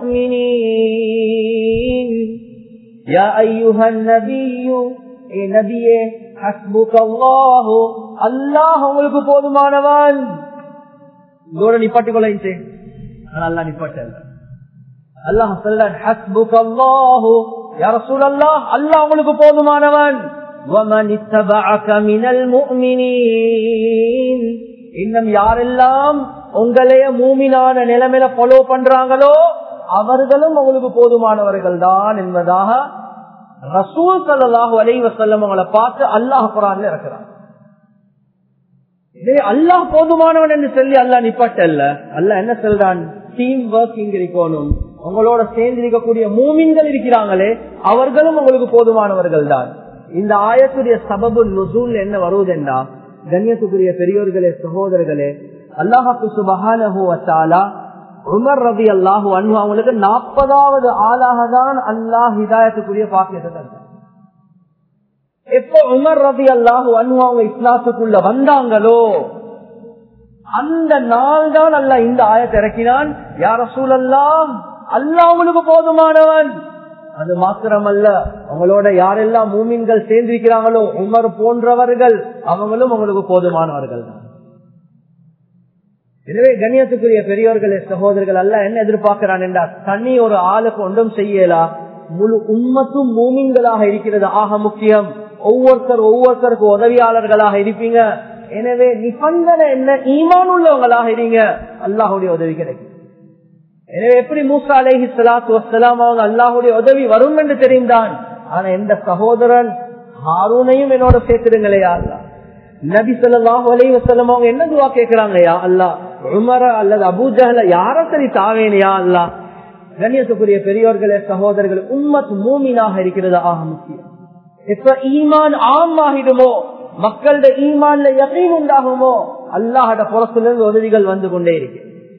المؤمنين يا أيها النبي اي نبي حسبك الله الله உங்களுக்கு போதுமானவன் இதோட நிப்பாட்டிக் கொள்ளைச்சு அல்லா நிப்பாட்டல் அல்லாஹ் சொல்றான் ஹஸ்புக் அல்லாஹு யா ரசூலல்லாஹ் அல்லாஹ் உங்களுக்கு போதுமானவன் ومن اتبعك من المؤمنين இன்னும் யாரெல்லாம் உங்களைய மூமினான நிலைமையில ஃபாலோ பண்றாங்களோ அவர்களும் உங்களுக்கு போதுமானவர்கள் தான் என்பதாக ரசூல் சல்லாஹூ அலைவசல்லம் அவங்களை பார்த்து அல்லாஹ் குரான்ல இருக்கிறான் இதே அல்லாஹ் போதுமானவன் என்று சொல்லி அல்லாஹ் நிப்பட்டல்ல அல்லாஹ் என்ன சொல்றான் டீம் ஒர்க்கிங் இருக்கணும் உங்களோட சேர்ந்து இருக்கக்கூடிய மூமின்கள் இருக்கிறாங்களே அவர்களும் உங்களுக்கு போதுமானவர்கள் தான் இந்த ஆயத்துடைய சபபு நுசூல் என்ன வருவதென்றா கண்ணியத்துக்குரிய பெரியோர்களே சகோதரர்களே அல்லாஹாக்கு சுபகானா உமர் ரவி அல்லாஹு அன்பு அவங்களுக்கு நாற்பதாவது ஆளாக தான் அல்லாஹ் ஹிதாயத்துக்குரிய பாக்கியத்தை தந்தார் எப்போ உமர் ரவி அல்லாஹு அன்பு அவங்க இஸ்லாத்துக்குள்ள வந்தாங்களோ அந்த நாள் தான் அல்ல இந்த ஆயத்தை இறக்கினான் யார சூழல்லாம் அல்ல அவங்களுக்கு போதுமானவன் அது மாத்திரமல்ல அவங்களோட யாரெல்லாம் மூமின்கள் சேர்ந்திருக்கிறாங்களோ உமர் போன்றவர்கள் அவங்களும் அவங்களுக்கு போதுமானவர்கள் தான் எனவே கண்ணியத்துக்குரிய பெரியோர்களே சகோதரர்கள் அல்ல என்ன எதிர்பார்க்கிறான் என்றால் தனி ஒரு ஆளுக்கு ஒன்றும் செய்யலா முழு உண்மத்தும் மூமின்களாக இருக்கிறது ஆக முக்கியம் ஒவ்வொருத்தர் ஒவ்வொருத்தருக்கு உதவியாளர்களாக இருப்பீங்க எனவே நிபந்தனை என்ன ஈமான் உள்ளவங்களாக இருங்க அல்லாஹுடைய உதவி கிடைக்கும் எனவே எப்படி மூசா அலேஹி சலாத்து வசலாம் அவங்க அல்லாஹுடைய உதவி வரும் என்று தெரிந்தான் ஆனா எந்த சகோதரன் ஹாரூனையும் என்னோட சேர்த்துடுங்களையா அல்லா நபி சொல்லாஹு அலி வசலம் அவங்க என்ன துவா கேட்கிறாங்கயா அல்லா உமர அல்லது அபூஜஹல யார சரி தாவேனையா அல்லா கண்ணியத்துக்குரிய பெரியோர்களே சகோதரர்கள் உம்மத் மூமினாக இருக்கிறது ஆக முக்கியம் எப்ப ஈமான் ஆம் ஆகிடுமோ மக்களோட ஈமான்ல யகீன் உண்டாகுமோ அல்லாஹோட புறத்திலிருந்து உதவிகள் வந்து கொண்டே இருக்கு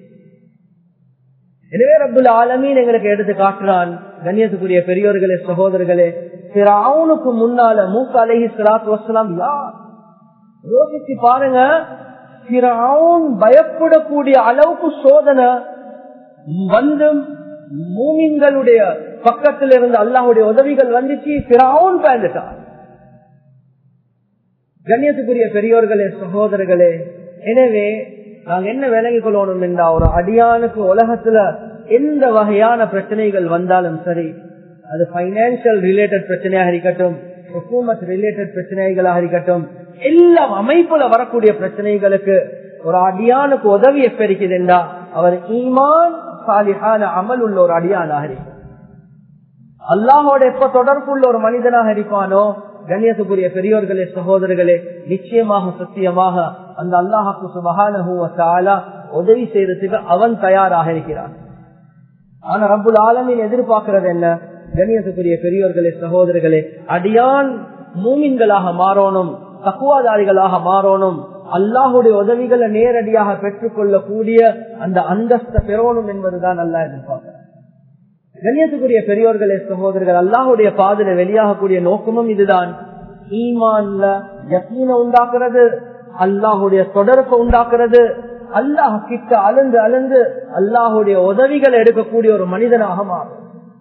எனவே ரபுல் ஆலமீன் எங்களுக்கு எடுத்து காட்டுறான் கண்ணியத்துக்குரிய பெரியோர்களே சகோதரர்களே அவனுக்கு முன்னால மூக்க அலஹி சலாத்து வசலாம் யார் யோசிச்சு பாருங்க பயப்படக்கூடிய அளவுக்கு சோதனை வந்து மூமின்களுடைய பக்கத்தில் இருந்து அல்லாஹுடைய உதவிகள் வந்துச்சு பிராவுன் பயந்துட்டான் கண்ணியத்துக்குரிய பெரியோர்களே சகோதரர்களே எனவே நாங்க என்ன விளங்கிக் கொள்ளணும் என்றா ஒரு அடியானுக்கு உலகத்துல எந்த வகையான பிரச்சனைகள் வந்தாலும் சரி அது பைனான்சியல் ரிலேட்டட் பிரச்சனையாக இருக்கட்டும் ஹுக்கூமத் ரிலேட்டட் பிரச்சனைகளாக இருக்கட்டும் எல்லாம் அமைப்புல வரக்கூடிய பிரச்சனைகளுக்கு ஒரு அடியானுக்கு உதவி எப்ப இருக்குதுண்டா அவர் ஈமான் சாலிஹான அமல் உள்ள ஒரு அடியானாக இருக்கும் அல்லாஹோட எப்ப தொடர்புள்ள ஒரு மனிதனாக இருப்பானோ கண்ணியத்துக்குரிய பெரியோர்களே சகோதரர்களே நிச்சயமாக சத்தியமாக அந்த அல்லாஹாக்கு சுபகான உதவி செய்யறதுக்கு அவன் தயாராக இருக்கிறான் ஆனா ரப்புல் ஆலமின் எதிர்பார்க்கிறது என்ன கண்ணியத்துக்குரிய பெரியோர்களே சகோதரர்களே அடியான் மூமின்களாக மாறணும் தக்குவாதாரிகளாக மாறணும் அல்லாஹுடைய உதவிகளை நேரடியாக பெற்றுக்கொள்ளக்கூடிய அந்த அந்தஸ்த பெறணும் என்பதுதான் நல்லா எதிர்பார்க்கிறேன் கண்ணியத்துக்குரிய பெரியோர்களே சகோதரர்கள் அல்லாஹுடைய பாதல வெளியாகக்கூடிய நோக்கமும் இதுதான் ஈமான்ல யக்கீன உண்டாக்குறது அல்லாஹுடைய தொடர்பை உண்டாக்குறது அல்லாஹ் கிட்ட அலந்து அலந்து அல்லாஹுடைய உதவிகளை எடுக்கக்கூடிய ஒரு மனிதனாக மாறும்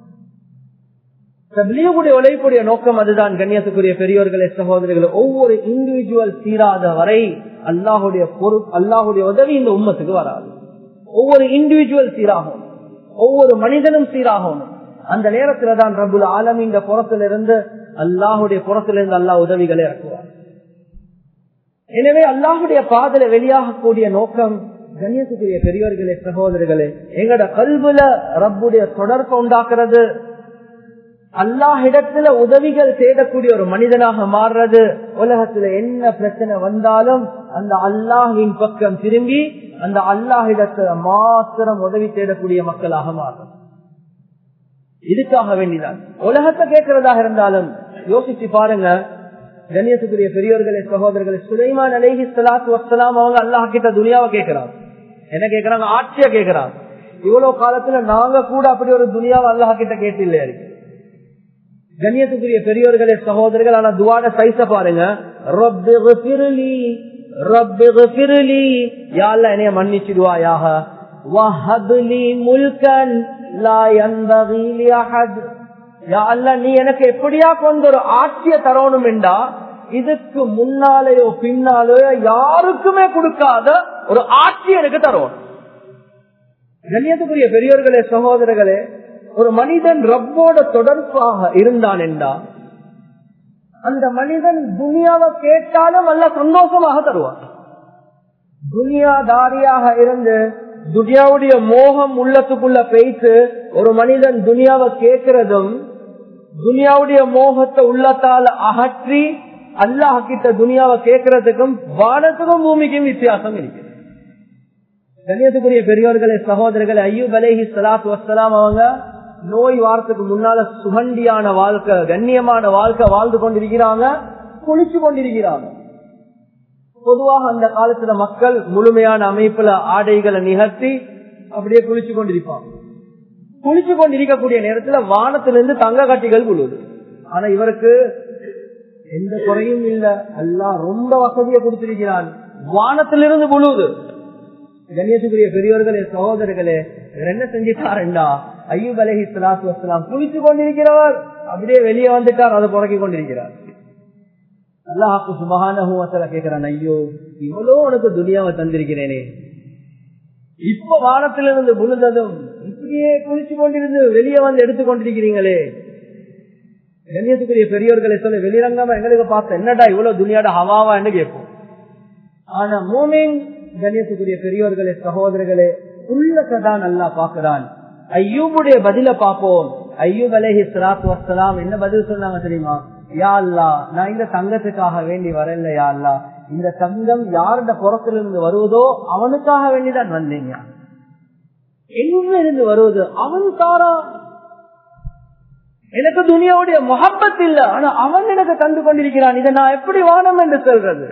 தப்லீகுடைய உழைப்புடைய நோக்கம் அதுதான் கண்ணியத்துக்குரிய பெரியோர்களே சகோதரிகள் ஒவ்வொரு இண்டிவிஜுவல் சீராத வரை அல்லாஹுடைய பொறு அல்லாஹுடைய உதவி இந்த உம்மத்துக்கு வராது ஒவ்வொரு இண்டிவிஜுவல் சீராகும் ஒவ்வொரு மனிதனும் சீராகும் அந்த நேரத்துல தான் ரபுல் ஆலம் இந்த புறத்திலிருந்து அல்லாஹுடைய புறத்திலிருந்து அல்லாஹ் உதவிகளை இறக்குவார் எனவே அல்லாஹுடைய பாதல வெளியாகக்கூடிய நோக்கம் கண்ணியத்துக்குரிய பெரியவர்களே சகோதரர்களே எங்கட கல்வில ரப்புடைய தொடர்பை உண்டாக்குறது அல்லாஹிடத்துல உதவிகள் தேடக்கூடிய ஒரு மனிதனாக மாறுறது உலகத்துல என்ன பிரச்சனை வந்தாலும் அந்த அல்லாஹின் பக்கம் திரும்பி அந்த அல்லாஹிடத்துல மாத்திரம் உதவி தேடக்கூடிய மக்களாக மாறும் இதுக்காக வேண்டிதான் உலகத்தை கேட்கிறதாக இருந்தாலும் யோசிச்சு பாருங்க கண்ணியத்துக்குரிய பெரியோர்களே சகோதரர்களே சுலைமான் அலேஹி சலாத்து வசலாம் அவங்க அல்லாஹ் கிட்ட துனியாவை கேட்கிறாங்க என்ன கேட்கிறாங்க ஆட்சியா கேட்கிறாங்க இவ்வளவு காலத்துல நாங்க கூட அப்படி ஒரு துனியாவை அல்லாஹ் கிட்ட கேட்டு இல்லையா இருக்கு கண்ணியத்துக்குரிய பெரியோர்களே சகோதரர்கள் ஆனா துவாட சைஸ பாருங்க ரப்பி ஃபிர்லி ரப்பி ஃபிர்லி யா அல்லாஹ் என்னைய மன்னிச்சிடுவாயாக வஹப்லி முல்கன் லா யன்பகி லி அஹத் யா அல்லாஹ் நீ எனக்கு எப்படியா கொண்டு ஒரு ஆட்சிய தரணும் என்றா இதுக்கு முன்னாலேயோ பின்னாலேயோ யாருக்குமே கொடுக்காத ஒரு ஆட்சி எனக்கு தரும் கண்ணியத்துக்குரிய பெரியோர்களே சகோதரர்களே ஒரு மனிதன் ரப்போட தொடர்பாக இருந்தான் என்றா அந்த மனிதன் துனியாவை கேட்டாலும் நல்ல சந்தோஷமாக தருவான் துனியாதாரியாக இருந்து துனியாவுடைய மோகம் உள்ளத்துக்குள்ள பேய்த்து ஒரு மனிதன் துனியாவை கேட்கிறதும் துனியாவுடைய மோகத்தை உள்ளத்தால் அகற்றி அல்லாஹ் கிட்ட துனியாவை கேட்கறதுக்கும் வானத்துக்கும் பூமிக்கும் வித்தியாசம் இருக்கு கண்ணியத்துக்குரிய பெரியோர்களே சகோதரர்களே ஐயூப் அலேஹி சலாத்து வசலாம் அவங்க நோய் வாரத்துக்கு முன்னால சுகண்டியான வாழ்க்கை கண்ணியமான வாழ்க்கை வாழ்ந்து கொண்டிருக்கிறாங்க குளிச்சு கொண்டிருக்கிறாங்க பொதுவாக அந்த காலத்துல மக்கள் முழுமையான அமைப்புல ஆடைகளை நிகழ்த்தி அப்படியே குளிச்சு கொண்டிருப்பாங்க குளிச்சு கொண்டிருக்கக்கூடிய நேரத்துல வானத்திலிருந்து தங்க கட்டிகள் விழுது ஆனா இவருக்கு எந்த குறையும் இல்ல எல்லாம் ரொம்ப வசதியை கொடுத்திருக்கிறான் வானத்திலிருந்து விழுது கண்ணியத்துக்குரிய பெரியவர்களே சகோதரர்களே என்ன செஞ்சிட்டாருண்டா ஐயூப் அலஹி சலாத்து வசலாம் குளிச்சு கொண்டிருக்கிறவர் அப்படியே வெளியே வந்துட்டார் அதை புறக்கி கொண்டிருக்கிறார் அல்லாஹாக்கு சுபகான கேட்கிறான் ஐயோ இவ்வளோ உனக்கு துனியாவை தந்திருக்கிறேனே இப்ப வானத்திலிருந்து விழுந்ததும் இப்படியே குளிச்சு கொண்டிருந்து வெளியே வந்து எடுத்து கொண்டிருக்கிறீங்களே கண்ணியத்துக்குரிய பெரியவர்களை சொல்ல வெளிரங்கமா எங்களுக்கு பார்த்த என்னடா இவ்வளவு துணியாட ஹவாவா என்று கேட்போம் ஆனா மூமின் கண்ணியத்துக்குரிய பெரியோர்களே சகோதரர்களே உள்ளதான் நல்லா பாக்குறான் ஐயூபுடைய பதில பார்ப்போம் ஐயூப் அலேஹி சலாத்து வசலாம் என்ன பதில் சொன்னாங்க தெரியுமா யா அல்லா நான் இந்த தங்கத்துக்காக வேண்டி வரல யா அல்லா இந்த தங்கம் யாருடைய புறத்திலிருந்து வருவதோ அவனுக்காக வேண்டிதான் வந்தீங்க எங்க இருந்து வருவது அவன் தாரா எனக்கு துனியாவுடைய முகப்பத் இல்ல ஆனா அவன் எனக்கு தந்து கொண்டிருக்கிறான் இதை நான் எப்படி வானம் என்று சொல்றது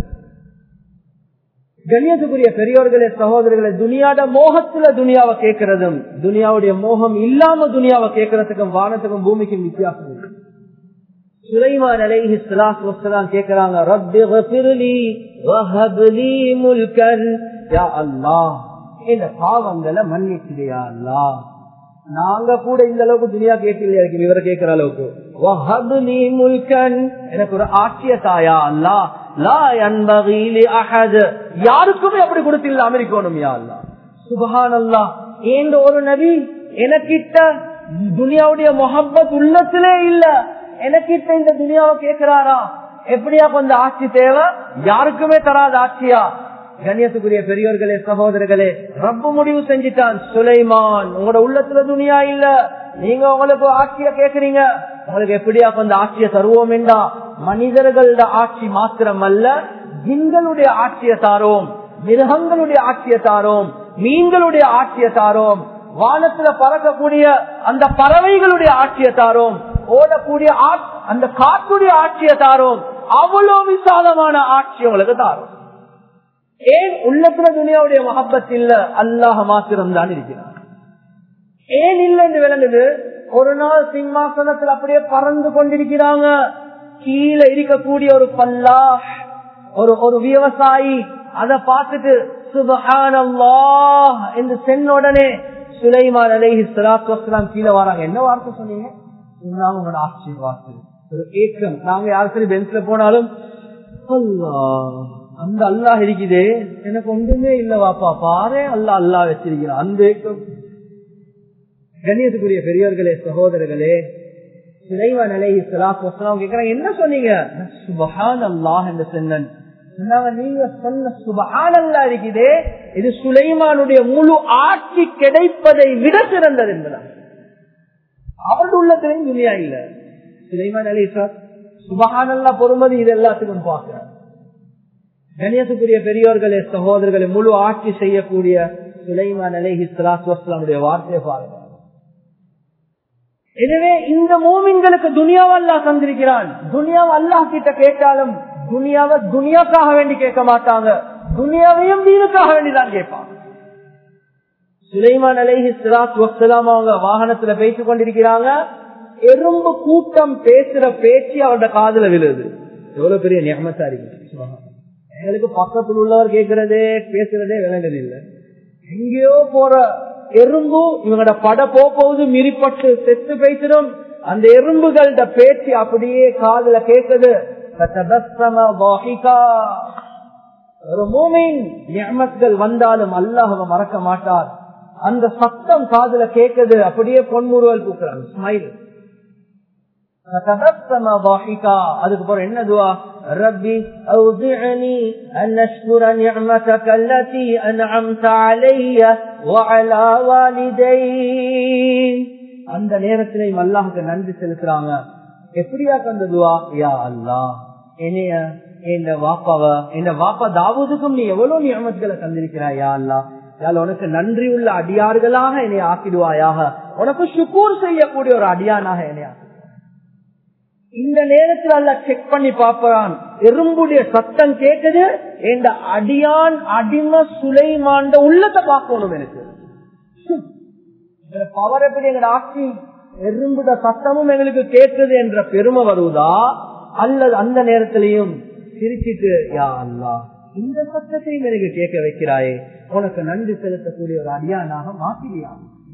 கண்ணியத்துக்குரிய பெரியோர்களே சகோதரர்களே துனியாட மோகத்துல துனியாவை கேட்கறதும் துனியாவுடைய மோகம் இல்லாம துனியாவை கேட்கறதுக்கும் வானத்துக்கும் பூமிக்கும் வித்தியாசம் இருக்கு சுலைமான் அலைஹி ஸலாத்து வஸ்ஸலாம் கேக்குறாங்க ரப்பி க்ஃபிர்லி வஹப்லி முல்கன் யா அல்லாஹ் இந்த பாவங்களை மன்னிச்சிடு யா அல்லாஹ் நாங்க கூட இந்த அளவுக்கு துனியா கேட்டில்லையா இருக்கு இவரை கேட்கிற அளவுக்கு வஹப்லி முல்கன் எனக்கு ஒரு ஆட்சிய தாயா அல்லாஹ் லா யன்பகி லி அஹத் யாருக்குமே அப்படி கொடுத்தில்லாம இருக்கணும் யா அல்லாஹ் சுப்ஹானல்லாஹ் ஏந்த ஒரு நபி எனக்கிட்ட துனியாவுடைய மொஹப்பத் உள்ளத்திலே இல்ல எனக்கிட்ட இந்த துனியாவை கேட்கிறாரா எப்படியா கொஞ்சம் ஆட்சி தேவை யாருக்குமே தராத ஆட்சியா கண்ணியத்துக்குரிய பெரியோர்களே சகோதரர்களே ரப்பு முடிவு செஞ்சிட்டான் சுலைமான் உங்களோட உள்ளத்துல துணியா இல்ல நீங்க உங்களுக்கு ஆட்சிய கேக்குறீங்க உங்களுக்கு எப்படியா கொஞ்சம் ஆட்சியை தருவோம் என்றா மனிதர்களோட ஆட்சி மாத்திரம் அல்ல ஜின்களுடைய ஆட்சியை தாரோம் மிருகங்களுடைய ஆட்சியை தாரோம் மீன்களுடைய ஆட்சியை தாரோம் வானத்துல பறக்கக்கூடிய அந்த பறவைகளுடைய ஆட்சியை தாரோம் ஓடக்கூடிய அந்த காற்றுடைய ஆட்சியை தாரோம் அவ்வளவு விசாலமான ஆட்சி உங்களுக்கு தாரோம் ஏன் உள்ளத்துல துணியாவுடைய மகப்பத் இல்ல அல்லாஹ மாத்திரம் தான் இருக்கிறார் ஏன் இல்ல என்று விளங்குது ஒரு நாள் சிம்மாசனத்தில் அப்படியே பறந்து கொண்டிருக்கிறாங்க கீழே இருக்கக்கூடிய ஒரு பல்லா ஒரு ஒரு விவசாயி அதை பார்த்துட்டு சுபஹானல்லா என்று சென்ன உடனே சுலைமான் அலைஹி சலாத்து வசலாம் கீழே வராங்க என்ன வார்த்தை சொன்னீங்க உங்களோட ஆட்சி வார்த்தை ஒரு ஏக்கம் நாங்க யாருக்கு பெஞ்ச்ல போனாலும் அல்லா அந்த அல்லாஹ் இருக்குதே எனக்கு ஒன்றுமே இல்ல வாப்பா பாரு அல்லா அல்லா வச்சிருக்கிறான் அந்த ஏக்கம் கண்ணியத்துக்குரிய பெரியவர்களே சகோதரர்களே சுலைமான் அலைஹி சலாத்து வசலாம் கேட்கிறாங்க என்ன சொன்னீங்க சுபஹான் அல்லாஹ் என்று சொன்னன் நீங்க சொன்ன சுபஹானல்லா இருக்குதே இது சுலைமானுடைய முழு ஆட்சி கிடைப்பதை விட சிறந்தது என்பதான் அவருடைய உள்ளத்திலையும் துணியா இல்ல சுலைமான் அலி சார் சுபஹானல்லா பொறுமதி இது எல்லாத்துக்கும் பார்க்கிறார் கணியத்துக்குரிய பெரியோர்களே சகோதரர்களை முழு ஆட்சி செய்யக்கூடிய சுலைமான் அலேஹி சலாத்துவலாமுடைய வார்த்தையை பாருங்க எனவே இந்த மூமின்களுக்கு துனியாவை அல்லா தந்திருக்கிறான் துனியாவை அல்லாஹ் கிட்ட கேட்டாலும் துனியாவை துனியாக்காக வேண்டி கேட்க மாட்டாங்க துனியாவையும் தீனுக்காக வேண்டிதான் கேட்பாங்க சுலைமான் அலைஹி சிராத் வசலாம் அவங்க வாகனத்துல பேசிக் கொண்டிருக்கிறாங்க எறும்பு கூட்டம் பேசுற பேச்சு அவரோட காதுல விழுது எவ்வளவு பெரிய நியமத்தா இருக்கு எங்களுக்கு பக்கத்தில் உள்ளவர் கேட்கறதே பேசுறதே விளங்குது இல்லை எங்கேயோ போற எறும்பு இவங்களோட பட போகுது மிரிப்பட்டு செத்து பேசிடும் அந்த எறும்புகளோட பேச்சு அப்படியே காதுல கேட்குது ஒரு மூமின் நியமத்கள் வந்தாலும் அல்லாஹ் மறக்க மாட்டார் அந்த சத்தம் காதுல கேட்குது அப்படியே பொன்முறுவல் பூக்குறாங்க ஸ்மைல் அதுக்கு என்ன துவா ربي أوزعني أن نشكر نعمتك التي أنعمت علي وعلى والدي அந்த நேரத்திலையும் அல்லாஹுக்கு நன்றி செலுத்துறாங்க எப்படியா தந்ததுவா யா அல்லா என்னைய என் வாப்பாவ என் வாப்பா தாவூதுக்கும் நீ எவ்வளவு நியமத்துகளை தந்திருக்கிறாய் யா அல்லா யால் உனக்கு நன்றி உள்ள அடியார்களாக என்னை ஆக்கிடுவாயாக உனக்கு சுக்கூர் செய்யக்கூடிய ஒரு அடியானாக என்னை இந்த நேரத்தில் அல்ல செக் பண்ணி பாப்பான் எறும்புடைய சத்தம் கேட்குது எந்த அடியான் அடிம சுலைமாண்ட உள்ளத்தை பார்க்கணும் எனக்கு பவர் எப்படி எங்க ஆட்சி எறும்புட சத்தமும் எங்களுக்கு கேட்குது என்ற பெருமை வருவதா அல்லது அந்த நேரத்திலையும் சிரிச்சிட்டு யா அல்லா இந்த சத்தத்தையும் எனக்கு கேட்க வைக்கிறாயே உனக்கு நன்றி செலுத்தக்கூடிய ஒரு அடியானாக மாற்றியா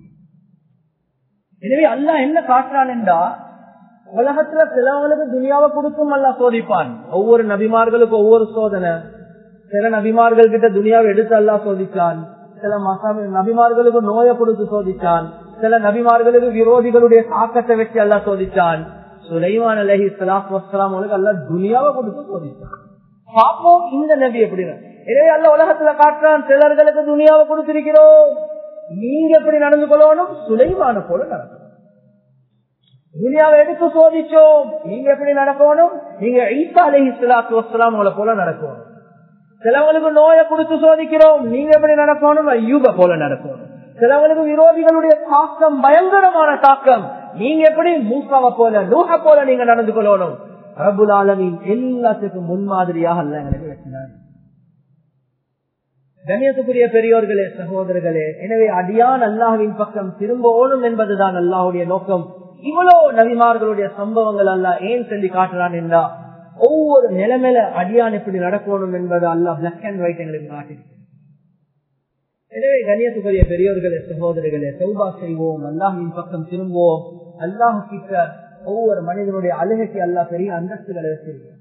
எனவே அல்லா என்ன காட்டுறான் என்றா உலகத்துல சிலவங்களுக்கு துனியாவை கொடுக்கும் அல்ல சோதிப்பான் ஒவ்வொரு நபிமார்களுக்கும் ஒவ்வொரு சோதனை சில நபிமார்கள் கிட்ட துனியாவை எடுத்து அல்லா சோதிச்சான் சில நபிமார்களுக்கு நோயை கொடுத்து சோதிச்சான் சில நபிமார்களுக்கு விரோதிகளுடைய தாக்கத்தை வச்சு அல்லா சோதிச்சான் சுலைமான் அலஹி சலாத் வசலாம் அல்ல துனியாவை கொடுத்து சோதிச்சான் பாப்போம் இந்த நபி எப்படி எனவே அல்ல உலகத்துல காட்டுறான் சிலர்களுக்கு துனியாவை கொடுத்திருக்கிறோம் நீங்க எப்படி நடந்து கொள்ளணும் சுலைமான போல நடக்கணும் துனியாவை எடுத்து சோதிச்சோம் நீங்க எப்படி நடக்கணும் நீங்க ஈசா அலி இஸ்லாத்து வசலாம் உங்களை போல நடக்கணும் சிலவங்களுக்கு நோயை கொடுத்து சோதிக்கிறோம் நீங்க எப்படி நடக்கணும் யூப போல நடக்கணும் சிலவங்களுக்கு விரோதிகளுடைய தாக்கம் பயங்கரமான தாக்கம் நீங்க எப்படி மூசாவை போல நூக போல நீங்க நடந்து கொள்ளணும் ரபுல் ஆலமின் எல்லாத்துக்கும் முன்மாதிரியாக அல்ல எங்களுக்கு வச்சினார் கண்ணியத்துக்குரிய பெரியோர்களே சகோதரர்களே எனவே அடியான் அல்லாஹுவின் பக்கம் திரும்ப ஓடும் என்பதுதான் அல்லாஹுடைய நோக்கம் இவ்வளவு நபிமார்களுடைய சம்பவங்கள் அல்ல ஏன் சொல்லி காட்டுறான் என்றா ஒவ்வொரு நிலைமையில அடியான் எப்படி நடக்கணும் என்பது அல்லா பிளாக் அண்ட் ஒயிட் எங்களுக்கு காட்டிருக்கு எனவே கண்ணியத்துக்குரிய பெரியோர்களே சகோதரிகளே சௌபா செய்வோம் அல்லாஹின் பக்கம் திரும்புவோம் அல்லாஹ் கிட்ட ஒவ்வொரு மனிதனுடைய அழுகைக்கு அல்லா பெரிய அந்தஸ்துகளை வச்சிருக்கோம்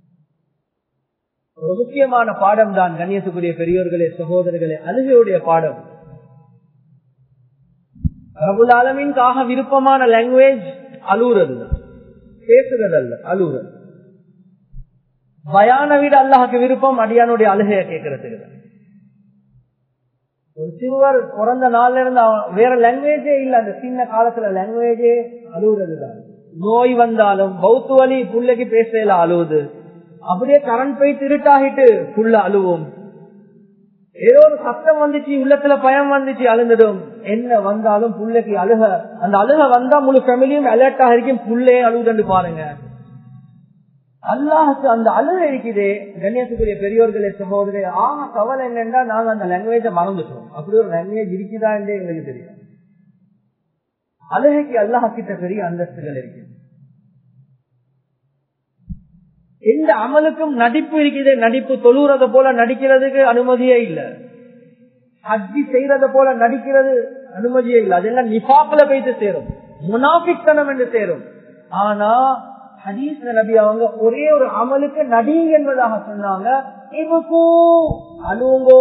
ஒரு முக்கியமான பாடம் தான் கண்ணியத்துக்குரிய பெரியோர்களே சகோதரர்களே அழுகையுடைய பாடம் ரபுல் ஆலமின்காக விருப்பமான லாங்குவேஜ் அழுகுறது பேசுறது அல்ல அழுகுறது பயான விட அல்லாஹுக்கு விருப்பம் அடியானுடைய அழுகைய கேட்கறதுக்கு ஒரு சிறுவர் பிறந்த நாள்ல இருந்து அவன் வேற லாங்குவேஜே இல்ல அந்த சின்ன காலத்துல லாங்குவேஜே அழுகுறது தான் நோய் வந்தாலும் பௌத்து வலி புள்ளைக்கு பேசல அழுவுது அப்படியே கரண்ட் போய் திருட்டாகிட்டு புள்ள அழுவும் ஏதோ ஒரு சத்தம் வந்துச்சு உள்ளத்துல பயம் வந்துச்சு அழுந்துடும் என்ன வந்தாலும் புள்ளைக்கு அழுக அந்த அழுக வந்தா முழு ஃபேமிலியும் அலர்ட் ஆகிருக்கும் புள்ளையே அழுகுதுன்னு பாருங்க அல்லாஹுக்கு அந்த அழுக இருக்குது கண்ணியத்துக்குரிய பெரியோர்களே சகோதரே ஆக கவலை என்னன்னா நாங்க அந்த லாங்குவேஜ மறந்துட்டோம் அப்படி ஒரு லாங்குவேஜ் இருக்குதா என்றே எங்களுக்கு தெரியும் அழுகைக்கு அல்லாஹ் கிட்ட பெரிய அந்தஸ்துகள் இருக்கு எந்த அமலுக்கும் நடிப்பு இருக்குது நடிப்பு தொழுறத போல நடிக்கிறதுக்கு அனுமதியே இல்ல ஹஜ்ஜி செய்யறத போல நடிக்கிறது அனுமதியே இல்லை அதெல்லாம் நிபாப்ல போயிட்டு சேரும் முனாபித்தனம் என்று சேரும் ஆனா ஹதீஸ் நபி அவங்க ஒரே ஒரு அமலுக்கு நடிங்க என்பதாக சொன்னாங்க இவுக்கு அழுங்கோ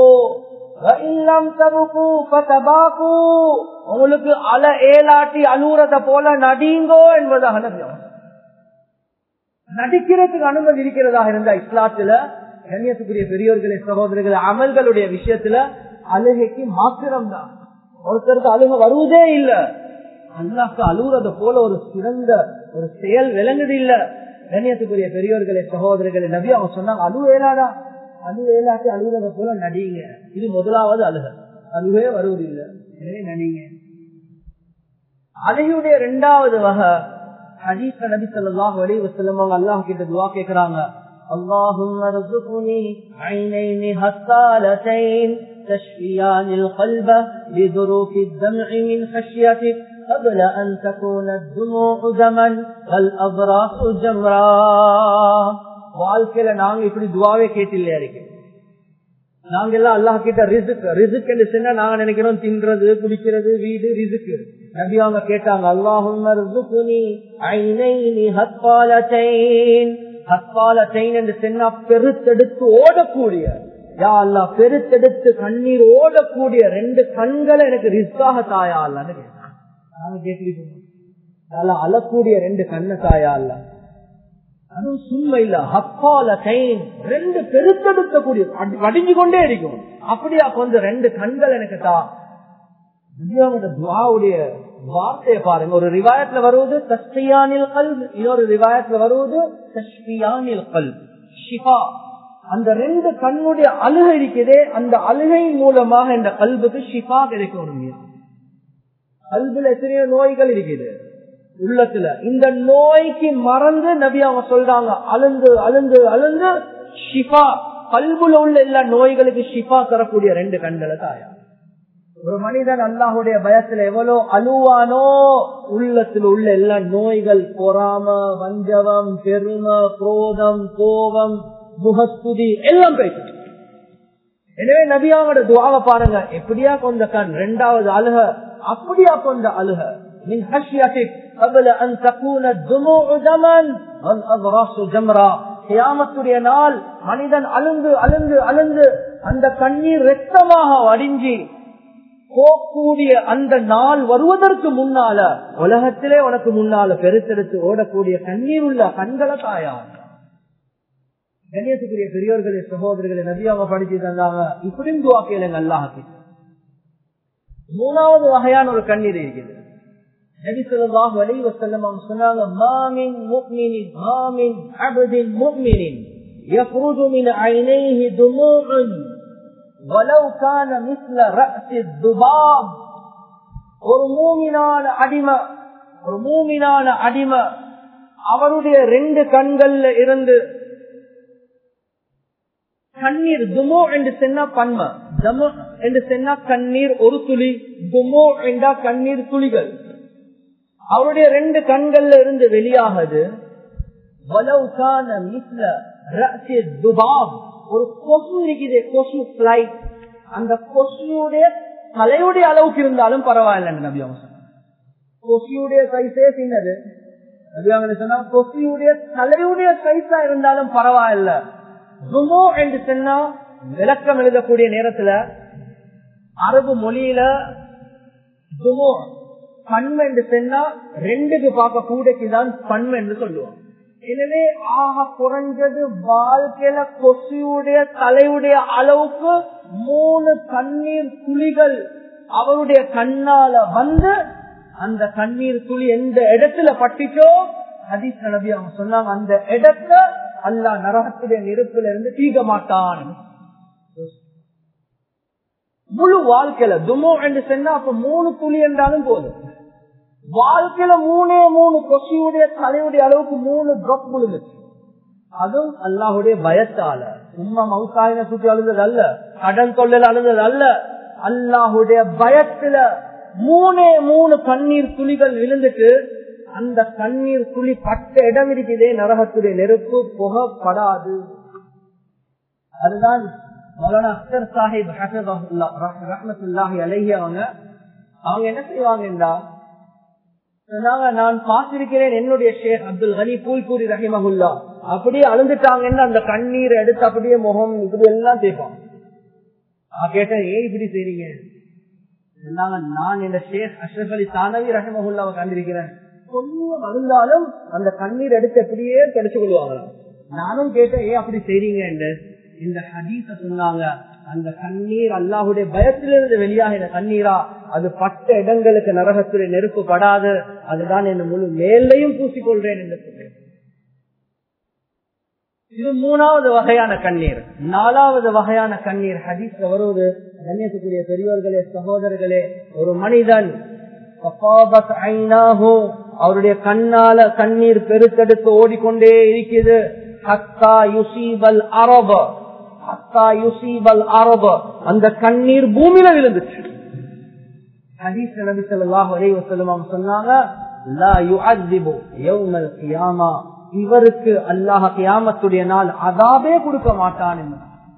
உங்களுக்கு அல ஏலாட்டி அழுறத போல நடிங்கோ என்பதாக நபி நடிக்கிறதுக்கு அனுமதி இருக்கிறதாக இருந்தா இஸ்லாத்துல கண்ணியத்துக்குரிய பெரியோர்களே சகோதரர்கள் அமல்களுடைய விஷயத்துல அழுகைக்கு மாத்திரம் தான் ஒருத்தருக்கு அழுக வருவதே இல்லை அல்லாக்கு அழுகுறத போல ஒரு சிறந்த ஒரு செயல் விளங்குது இல்ல கண்ணியத்துக்குரிய பெரியோர்களே சகோதரர்களே நபி அவங்க சொன்னாங்க அழு ஏலாடா அழு ஏலாட்டி அழுகுறத போல நடிங்க இது முதலாவது அழுக அழுவே வருவது இல்லை எனவே நடிங்க அழுகையுடைய இரண்டாவது வகை ஹதீஸ் நபி ஸல்லல்லாஹு அலைஹி வஸல்லம் அவங்க அல்லாஹ் கிட்ட துஆ கேக்குறாங்க اللهم ارزقني عينين هصالتين تشفيان القلب بذروف الدمع من خشيتك قبل أن تكون الدموع دما والأبراس جمرا வாழ்க்கையில நாங்க இப்படி துவாவே கேட்டில்லையா இருக்கு நாங்க எல்லாம் அல்லாஹ் கிட்ட ரிசுக் ரிசுக் என்று சொன்னா நாங்க நினைக்கிறோம் தின்றது குடிக்கிறது வீடு ரிசுக்கு நபி அவங்க கேட்டாங்க அல்லாஹும் என்று சொன்னா பெருத்தெடுத்து ஓடக்கூடிய யா அல்லா பெருத்தெடுத்து கண்ணீர் ஓடக்கூடிய ரெண்டு கண்களை எனக்கு ரிஸ்காக தாயா அல்லான்னு கேட்டாங்க நாங்க கேட்டு அழக்கூடிய ரெண்டு கண்ண தாயா அல்ல அதுவும் சும்மா இல்ல ஹப்பால கைன் ரெண்டு பெருத்தெடுக்கக்கூடிய வடிஞ்சு கொண்டே இருக்கும் அப்படியா கொஞ்சம் ரெண்டு கண்கள் எனக்கு தா துவாவுடைய வார்த்தையை பாருங்க ஒரு ரிவாயத்துல வருவது தஸ்தியானில் கல் இன்னொரு ரிவாயத்துல வருவது தஸ்தியானில் கல் ஷிஃபா அந்த ரெண்டு கண்ணுடைய அழுகை இருக்குதே அந்த அழுகை மூலமாக இந்த கல்புக்கு ஷிஃபா கிடைக்கும் ஒரு மீது கல்புல எத்தனையோ நோய்கள் இருக்குது உள்ளத்துல இந்த நோய்க்கு மறந்து நபி அவங்க சொல்றாங்க அழுந்து அழுந்து அழுந்து ஷிஃபா கல்புல உள்ள எல்லா நோய்களுக்கு ஷிஃபா தரக்கூடிய ரெண்டு கண்களை தாயா ஒரு மனிதன் அல்லாஹுடைய பயத்துல எவ்வளவு அழுவானோ உள்ளத்தில் உள்ள எல்லா நோய்கள் பொறாம வஞ்சவம் பெரும குரோதம் கோபம் முகஸ்துதி எல்லாம் போயிட்டு எனவே நபியாவோட துவாவை பாருங்க எப்படியா கொண்ட கண் ரெண்டாவது அழுக அப்படியா கொண்ட அழுக மின் ஹஷியத்திக் قبل أن تكون الدموع دما والأضراس جمرا கியாமத்துடைய நாள் மனிதன் அழுந்து அழுந்து அழுந்து அந்த கண்ணீர் ரத்தமாக வடிஞ்சி போகக்கூடிய அந்த நாள் வருவதற்கு முன்னால உலகத்திலே உனக்கு முன்னால பெருத்தெடுத்து ஓடக்கூடிய கண்ணீர் உள்ள கண்களை தாயா கண்ணியத்துக்குரிய பெரியோர்களே சகோதரர்களை நபியாம படிச்சு தந்தாங்க இப்படியும் துவா கேளுங்க அல்லாஹி மூணாவது வகையான ஒரு கண்ணீர் இருக்குது நபி ஸல்லல்லாஹு அலைஹி வஸல்லம் அவங்க சொன்னாங்க மாமின் முஃமினின் மாமின் அப்தின் முஃமினின் يخرج من عينيه دموع ولو كان مثل رأس الذباب ஒரு மூமினான அடிமை ஒரு மூமினான அடிமை அவருடைய ரெண்டு கண்கள்ல இருந்து கண்ணீர் துமோ என்று சொன்னா பன்ம தமோ என்று சொன்னா கண்ணீர் ஒரு துளி துமோ என்றா கண்ணீர் துளிகள் அவருடைய ரெண்டு கண்கள்ல இருந்து வெளியாகுது ஒரு கொசு இருக்குது கொசு பிளைட் அந்த கொசுடைய தலையுடைய அளவுக்கு இருந்தாலும் பரவாயில்ல நபி அவங்க கொசியுடைய சைஸே சின்னது நபி அவங்க சொன்னா கொசியுடைய தலையுடைய சைஸா இருந்தாலும் பரவாயில்ல துமோ என்று சொன்னா விளக்கம் எழுதக்கூடிய நேரத்துல அரபு மொழியில துமோ பண்பு என்று சொன்னா ரெண்டுக்கு பார்க்க கூடைக்கு தான் பண்பு என்று சொல்லுவோம் எனவே ஆக குறைஞ்சது வாழ்க்கையில கொசுடைய தலையுடைய அளவுக்கு மூணு கண்ணீர் துளிகள் அவருடைய கண்ணால வந்து அந்த கண்ணீர் துளி எந்த இடத்துல பட்டுச்சோ ஹதீஸ் நபி அவங்க சொன்னாங்க அந்த இடத்துல அல்லா நரகத்துடைய நெருப்புல இருந்து தீக மாட்டான் முழு வாழ்க்கையில துமோ என்று சொன்னா அப்ப மூணு துளி என்றாலும் போதும் வாழ்க்கையில மூணே மூணு கொசியுடைய தலையுடைய அளவுக்கு மூணு ட்ரப் விழுந்துச்சு அதுவும் அல்லாஹுடைய பயத்தால சும்மா மவுசாயின சுற்றி அழுந்தது அல்ல கடன் தொழில் அழுந்தது அல்ல அல்லாஹுடைய பயத்துல மூணே மூணு கண்ணீர் துளிகள் விழுந்துட்டு அந்த கண்ணீர் துளி பட்ட இடம் இருக்குதே நரகத்துடைய நெருப்பு புகப்படாது அதுதான் மௌலானா அக்தர் சாஹிப் ரஹமத்துல்லாஹி அலஹி அவங்க அவங்க என்ன செய்வாங்கன்னா சொன்னாங்க நான் பார்த்திருக்கிறேன் என்னுடைய ஷேக் அப்துல் கனி பூல்பூரி ரஹிமகுல்லா அப்படியே அழுந்துட்டாங்கன்னு அந்த கண்ணீரை எடுத்து அப்படியே முகம் இப்படி எல்லாம் தேய்ப்பான் நான் கேட்டேன் ஏன் இப்படி செய்றீங்க சொன்னாங்க நான் இந்த ஷேக் அஷ்ரஃப் அலி தானவி ரஹிமகுல்லாவை கண்டிருக்கிறேன் கொஞ்சம் அழுந்தாலும் அந்த கண்ணீர் எடுத்து அப்படியே கிடைச்சு கொள்வாங்களாம் நானும் கேட்டேன் ஏன் அப்படி செய்றீங்க இந்த ஹதீச சொன்னாங்க அந்த கண்ணீர் அல்லாஹுடைய பயத்திலிருந்து வெளியாகின கண்ணீரா அது பட்ட இடங்களுக்கு நரகத்துடைய நெருப்பு படாது அதுதான் என் முழு மேலையும் பூசிக்கொள்றேன் என்று சொல்றேன் இது மூணாவது வகையான கண்ணீர் நாலாவது வகையான கண்ணீர் ஹதீஸ்ல வருவது கண்ணியத்துக்குரிய பெரியோர்களே சகோதரர்களே ஒரு மனிதன் அவருடைய கண்ணால கண்ணீர் பெருத்தெடுத்து ஓடிக்கொண்டே இருக்குது ஹத்தா யுசீபல் அரப ஹத்தா யுசீபல் அரப அந்த கண்ணீர் பூமியில விழுந்துச்சு ஹதீஸ் நபி ஸல்லல்லாஹு அலைஹி வஸல்லம் சொன்னாங்க லா யுஅذிபு யௌமல் கியாமா இவருக்கு அல்லாஹ் கியாமத்துடைய நாள் அதாபே கொடுக்க மாட்டான் என்று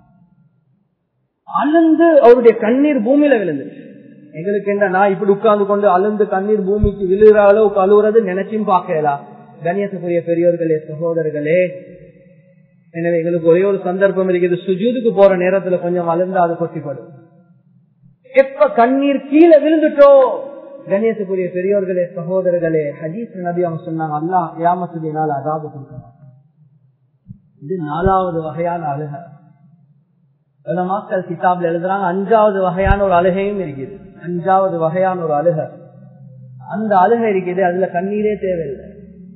அழுந்து அவருடைய கண்ணீர் பூமியில விழுந்துச்சு எங்களுக்கு என்ன நான் இப்படி உட்கார்ந்து கொண்டு அழுந்து கண்ணீர் பூமிக்கு விழுகிற அளவுக்கு அழுகுறது நினைச்சும் பார்க்கலாம் கண்ணியத்துக்குரிய பெரியோர்களே சகோதரர்களே எனவே எங்களுக்கு ஒரே ஒரு சந்தர்ப்பம் இருக்குது சுஜூதுக்கு போற நேரத்துல கொஞ்சம் அழுந்து அது கொட்டிப்படும் எப்ப கண்ணீர் கீழே விழுந்துட்டோ கணேசக்குரிய பெரியோர்களே சகோதரர்களே ஹதீஸ் நபி அவங்க சொன்னாங்க அல்லா யாமத்துடைய நாள் அதாவது கொடுக்கணும் இது நாலாவது வகையான அழுக மக்கள் கிதாப்ல எழுதுறாங்க அஞ்சாவது வகையான ஒரு அழுகையும் இருக்குது அஞ்சாவது வகையான ஒரு அழுக அந்த அழுகை இருக்குது அதுல கண்ணீரே தேவையில்லை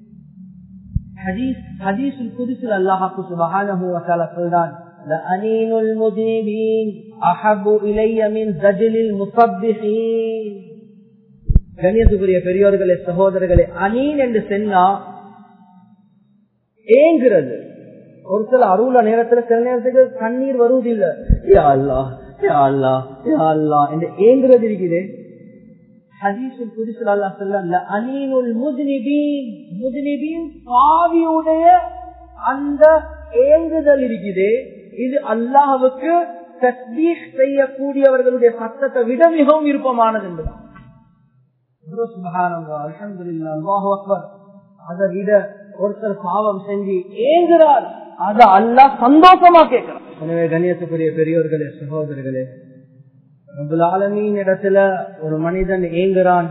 ஹதீஸ் ஹதீஸுல் குதிசில் அல்லாஹாக்கு சுபஹானஹு வஸாலா சொல்றான் لأنين المذنبين أحب إلي من زجل المصبحين கண்ணியத்துக்குரிய பெரியோர்களே சகோதரர்களே அனீன் என்று சொன்னா ஏங்குறது ஒரு சில அருள நேரத்துல சில நேரத்துக்கு கண்ணீர் வருவதில்லை யா அல்லா யா அல்லா யா அல்லா என்று ஏங்குறது இருக்குது ஹதீஸுல் குதிசுல் அல்லா சொல்ல அனீனுல் முதுனிபீன் முதுனிபீன் பாவியுடைய அந்த ஏங்குதல் இருக்குது இது அல்லாஹுக்கு தஸ்பீஷ் செய்யக்கூடியவர்களுடைய சத்தத்தை விட மிகவும் விருப்பமானது என்பதுதான் அதை விட ஒருத்தர் பாவம் செஞ்சு ஏங்குறார் அத அல்லா சந்தோஷமா கேட்கிறார் எனவே கண்ணியத்துக்குரிய பெரியோர்களே சகோதரர்களே ஆலமீன் இடத்துல ஒரு மனிதன் ஏங்குறான்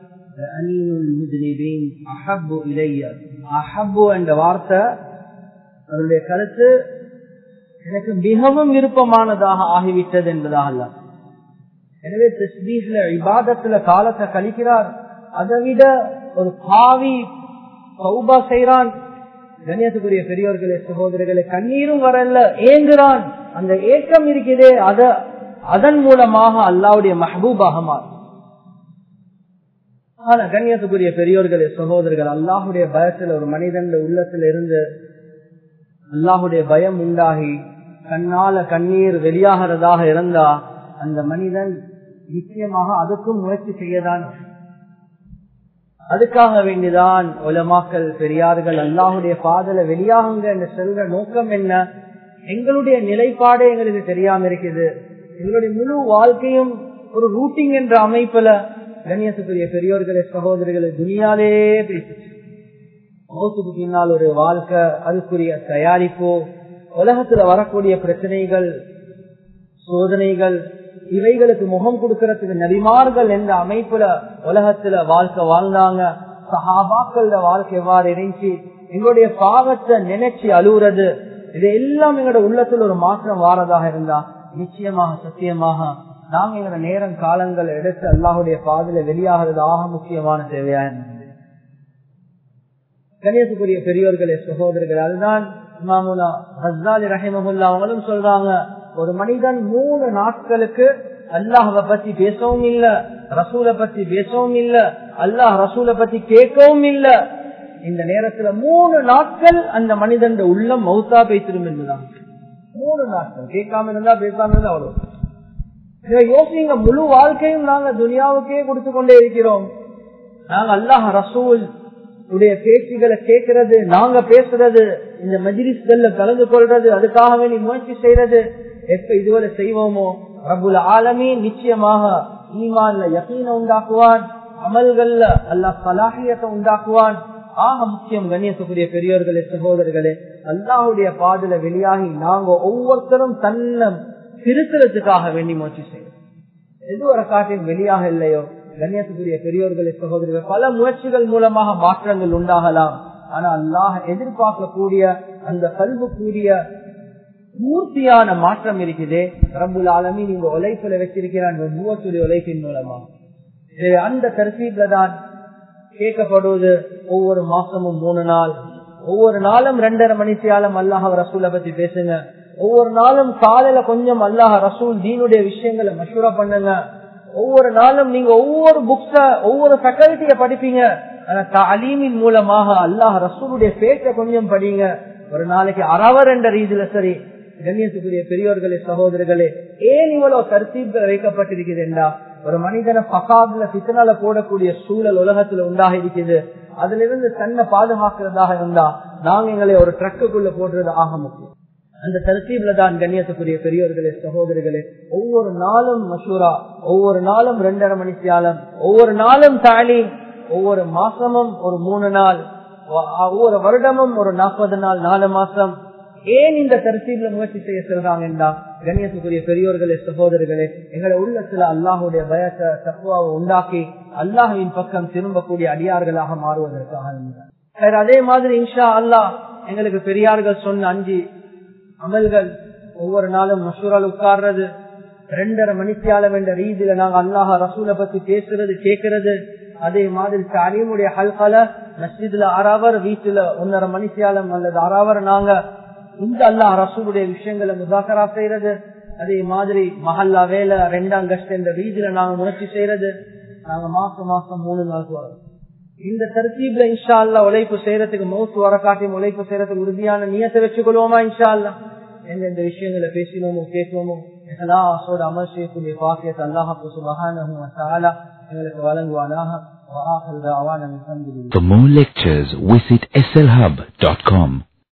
அஹப்பு இளைய அஹப்பு என்ற வார்த்தை அவருடைய கருத்து எனக்கு மிகவும் விருப்பமானதாக ஆகிவிட்டது என்பதாக அல்ல எனவே தஸ்பீஸ்ல இபாதத்துல காலத்தை கழிக்கிறார் அதை விட ஒரு பாவி சௌபா செய்யறான் கண்ணியத்துக்குரிய பெரியோர்களே சகோதரர்களே கண்ணீரும் வரல ஏங்குறான் அந்த ஏக்கம் இருக்குதே அத அதன் மூலமாக அல்லாவுடைய மஹபூபாக மாறும் ஆனா கண்ணியத்துக்குரிய பெரியோர்களே சகோதரர்கள் அல்லாஹுடைய பயத்துல ஒரு மனிதன் உள்ளத்துல இருந்து அல்லாஹுடைய பயம் உண்டாகி கண்ணால கண்ணீர் வெளியாகிறதாக இருந்தா அந்த மனிதன் நிச்சயமாக அதுக்கும் முயற்சி செய்யதான் அதுக்காக வேண்டிதான் உலமாக்கல் பெரியார்கள் அல்லாஹுடைய பாதல வெளியாகுங்க என்று சொல்ற நோக்கம் என்ன எங்களுடைய நிலைப்பாடே எங்களுக்கு தெரியாம இருக்குது எங்களுடைய முழு வாழ்க்கையும் ஒரு ரூட்டிங் என்ற அமைப்புல கண்ணியத்துக்குரிய பெரியோர்களே சகோதரிகளை துணியாலே பேசிச்சு மௌத்துக்கு பின்னால் ஒரு வாழ்க்கை அதுக்குரிய தயாரிப்பு உலகத்துல வரக்கூடிய பிரச்சனைகள் சோதனைகள் இவைகளுக்கு முகம் கொடுக்கறதுக்கு நபிமார்கள் என்ற அமைப்புல உலகத்துல வாழ்க்கை வாழ்ந்தாங்க சஹாபாக்கள் வாழ்க்கை எவ்வாறு இருந்துச்சு எங்களுடைய பாவத்தை நினைச்சு அழுகுறது இது எல்லாம் எங்களோட உள்ளத்துல ஒரு மாற்றம் வாரதாக இருந்தா நிச்சயமாக சத்தியமாக நாங்க எங்களோட நேரம் காலங்கள் எடுத்து அல்லாஹுடைய பாதையில வெளியாகிறது ஆக முக்கியமான தேவையா இருந்தது கணியத்துக்குரிய பெரியோர்களே சகோதரர்கள் அதுதான் இமாமுனா ஹஸ்தாலி ரஹிமகுல்லா அவங்களும் சொல்றாங்க ஒரு மனிதன் மூணு நாட்களுக்கு அல்லாஹவை பத்தி பேசவும் இல்ல ரசூலை பத்தி பேசவும் இல்ல அல்லாஹ் ரசூலை பத்தி கேட்கவும் இல்ல இந்த நேரத்துல மூணு நாட்கள் அந்த மனிதன் உள்ளம் மௌத்தா பேசிடும் என்பதுதான் மூணு நாட்கள் கேட்காம இருந்தா பேசாம இருந்தா அவ்வளவு இதை யோசிங்க முழு வாழ்க்கையும் நாங்க துனியாவுக்கே கொடுத்து கொண்டே இருக்கிறோம் நாங்க அல்லாஹ் ரசூல் உடைய பேச்சுகளை கேட்கறது நாங்க பேசுறது இந்த மஜிலிஸ்கள்ல கலந்து கொள்றது அதுக்காக வேண்டி முயற்சி செய்யறது எப்ப இதுவரை செய்வோமோ ரபுல் ஆலமே நிச்சயமாக ஈமான்ல யகீன உண்டாக்குவான் அமல்கள்ல அல்லாஹ் சலாஹியத்தை உண்டாக்குவான் ஆக முக்கியம் கண்ணியத்துக்குரிய பெரியோர்களே சகோதரர்களே அல்லாஹுடைய பாதல வெளியாகி நாங்க ஒவ்வொருத்தரும் தன்னை திருத்துறதுக்காக வேண்டி முயற்சி செய்யணும் எது ஒரு காட்டின் வெளியாக இல்லையோ கண்ணியத்துக்குரிய பெரியோர்களே சகோதரர்கள் பல முயற்சிகள் மூலமாக மாற்றங்கள் உண்டாகலாம் ஆனா அல்லாஹ் எதிர்பார்க்கக்கூடிய அந்த கல்வுக்குரிய பூர்த்தியான மாற்றம் இருக்குது ரபுல் ஆலமி நீங்க உழைப்புல வச்சிருக்கிறான் மூவத்துடைய உழைப்பின் மூலமா அந்த தர்சீப்ல தான் கேட்கப்படுவது ஒவ்வொரு மாசமும் மூணு நாள் ஒவ்வொரு நாளும் ரெண்டரை மணித்தியாலம் அல்லாஹ் ரசூலை பத்தி பேசுங்க ஒவ்வொரு நாளும் காலையில கொஞ்சம் அல்லாஹ் ரசூல் தீனுடைய விஷயங்களை மஷூரா பண்ணுங்க ஒவ்வொரு நாளும் நீங்க ஒவ்வொரு புக்ஸ ஒவ்வொரு ஃபேக்கல்ட்டிய படிப்பீங்க ஆனா அலீமின் மூலமாக அல்லாஹ் ரசூலுடைய பேச்ச கொஞ்சம் படிங்க ஒரு நாளைக்கு அறவர் என்ற ரீதியில சரி கண்ணியத்துக்குரிய பெரியோர்களே சகோதரர்களே ஏன் இவ்வளவு தர்த்தீப்கள் வைக்கப்பட்டிருக்குது என்றா ஒரு மனிதனை பகாதுல பித்தனால போடக்கூடிய சூழல் உலகத்துல உண்டாக இருக்குது அதுல இருந்து தன்னை பாதுகாக்கிறதாக இருந்தா நாங்க எங்களை ஒரு ட்ரக்குக்குள்ள போடுறது ஆக முக்கியம் அந்த தரத்தீப்ல தான் கண்ணியத்துக்குரிய பெரியோர்களே சகோதரிகளே ஒவ்வொரு நாளும் மஷூரா ஒவ்வொரு நாளும் ரெண்டரை மணித்தியாலம் ஒவ்வொரு நாளும் தாலி ஒவ்வொரு மாசமும் ஒரு மூணு நாள் ஒவ்வொரு வருடமும் ஒரு நாற்பது நாள் நாலு மாசம் ஏன் இந்த தரிசீல முயற்சி செய்ய சொல்றாங்கன்னா கண்ணியத்துக்குரிய பெரியோர்களே சகோதரர்களே எங்களை உள்ளத்துல அல்லாஹுடைய பயத்தை தப்புவாவை உண்டாக்கி அல்லாஹுவின் பக்கம் திரும்பக்கூடிய அடியார்களாக மாறுவதற்காக அதே மாதிரி இன்ஷா அல்லாஹ் எங்களுக்கு பெரியார்கள் சொன்ன அஞ்சு அமல்கள் ஒவ்வொரு நாளும் மசூரால் உட்கார்றது ரெண்டரை மணித்தியாலம் என்ற ரீதியில நாங்க அல்லாஹ் ரசூலை பத்தி பேசுறது கேட்கறது அதே மாதிரி தாலீமுடைய ஹல்கல மஸ்ஜித்ல அறாவர் வீட்டுல ஒன்னரை மணித்தியாலம் அல்லது அறாவர் நாங்க இந்த அல்லாஹ் ரசூலுடைய விஷயங்களை முதாக்கரா செய்யறது அதே மாதிரி மஹல்லா வேலை ரெண்டாம் கஷ்ட என்ற ரீதியில நாங்க முயற்சி செய்யறது நாங்க மாசம் மாசம் மூணு நாளுக்கு வரோம் இந்த தர்த்தீப்ல இன்ஷா அல்லா உழைப்பு செய்யறதுக்கு மௌத்து வர காட்டி உழைப்பு செய்யறதுக்கு உறுதியான நியத்தை வச்சுக்கொள்வோமா இன்ஷா அல்லா எந்தெந்த விஷயங்களை பேசினோமோ கேட்போமோ எல்லாசோட அமல் செய்யக்கூடிய பாக்கியத்தை அல்லாஹு சுபகான எங்களுக்கு வழங்குவானாக For more lectures, visit slhub.com.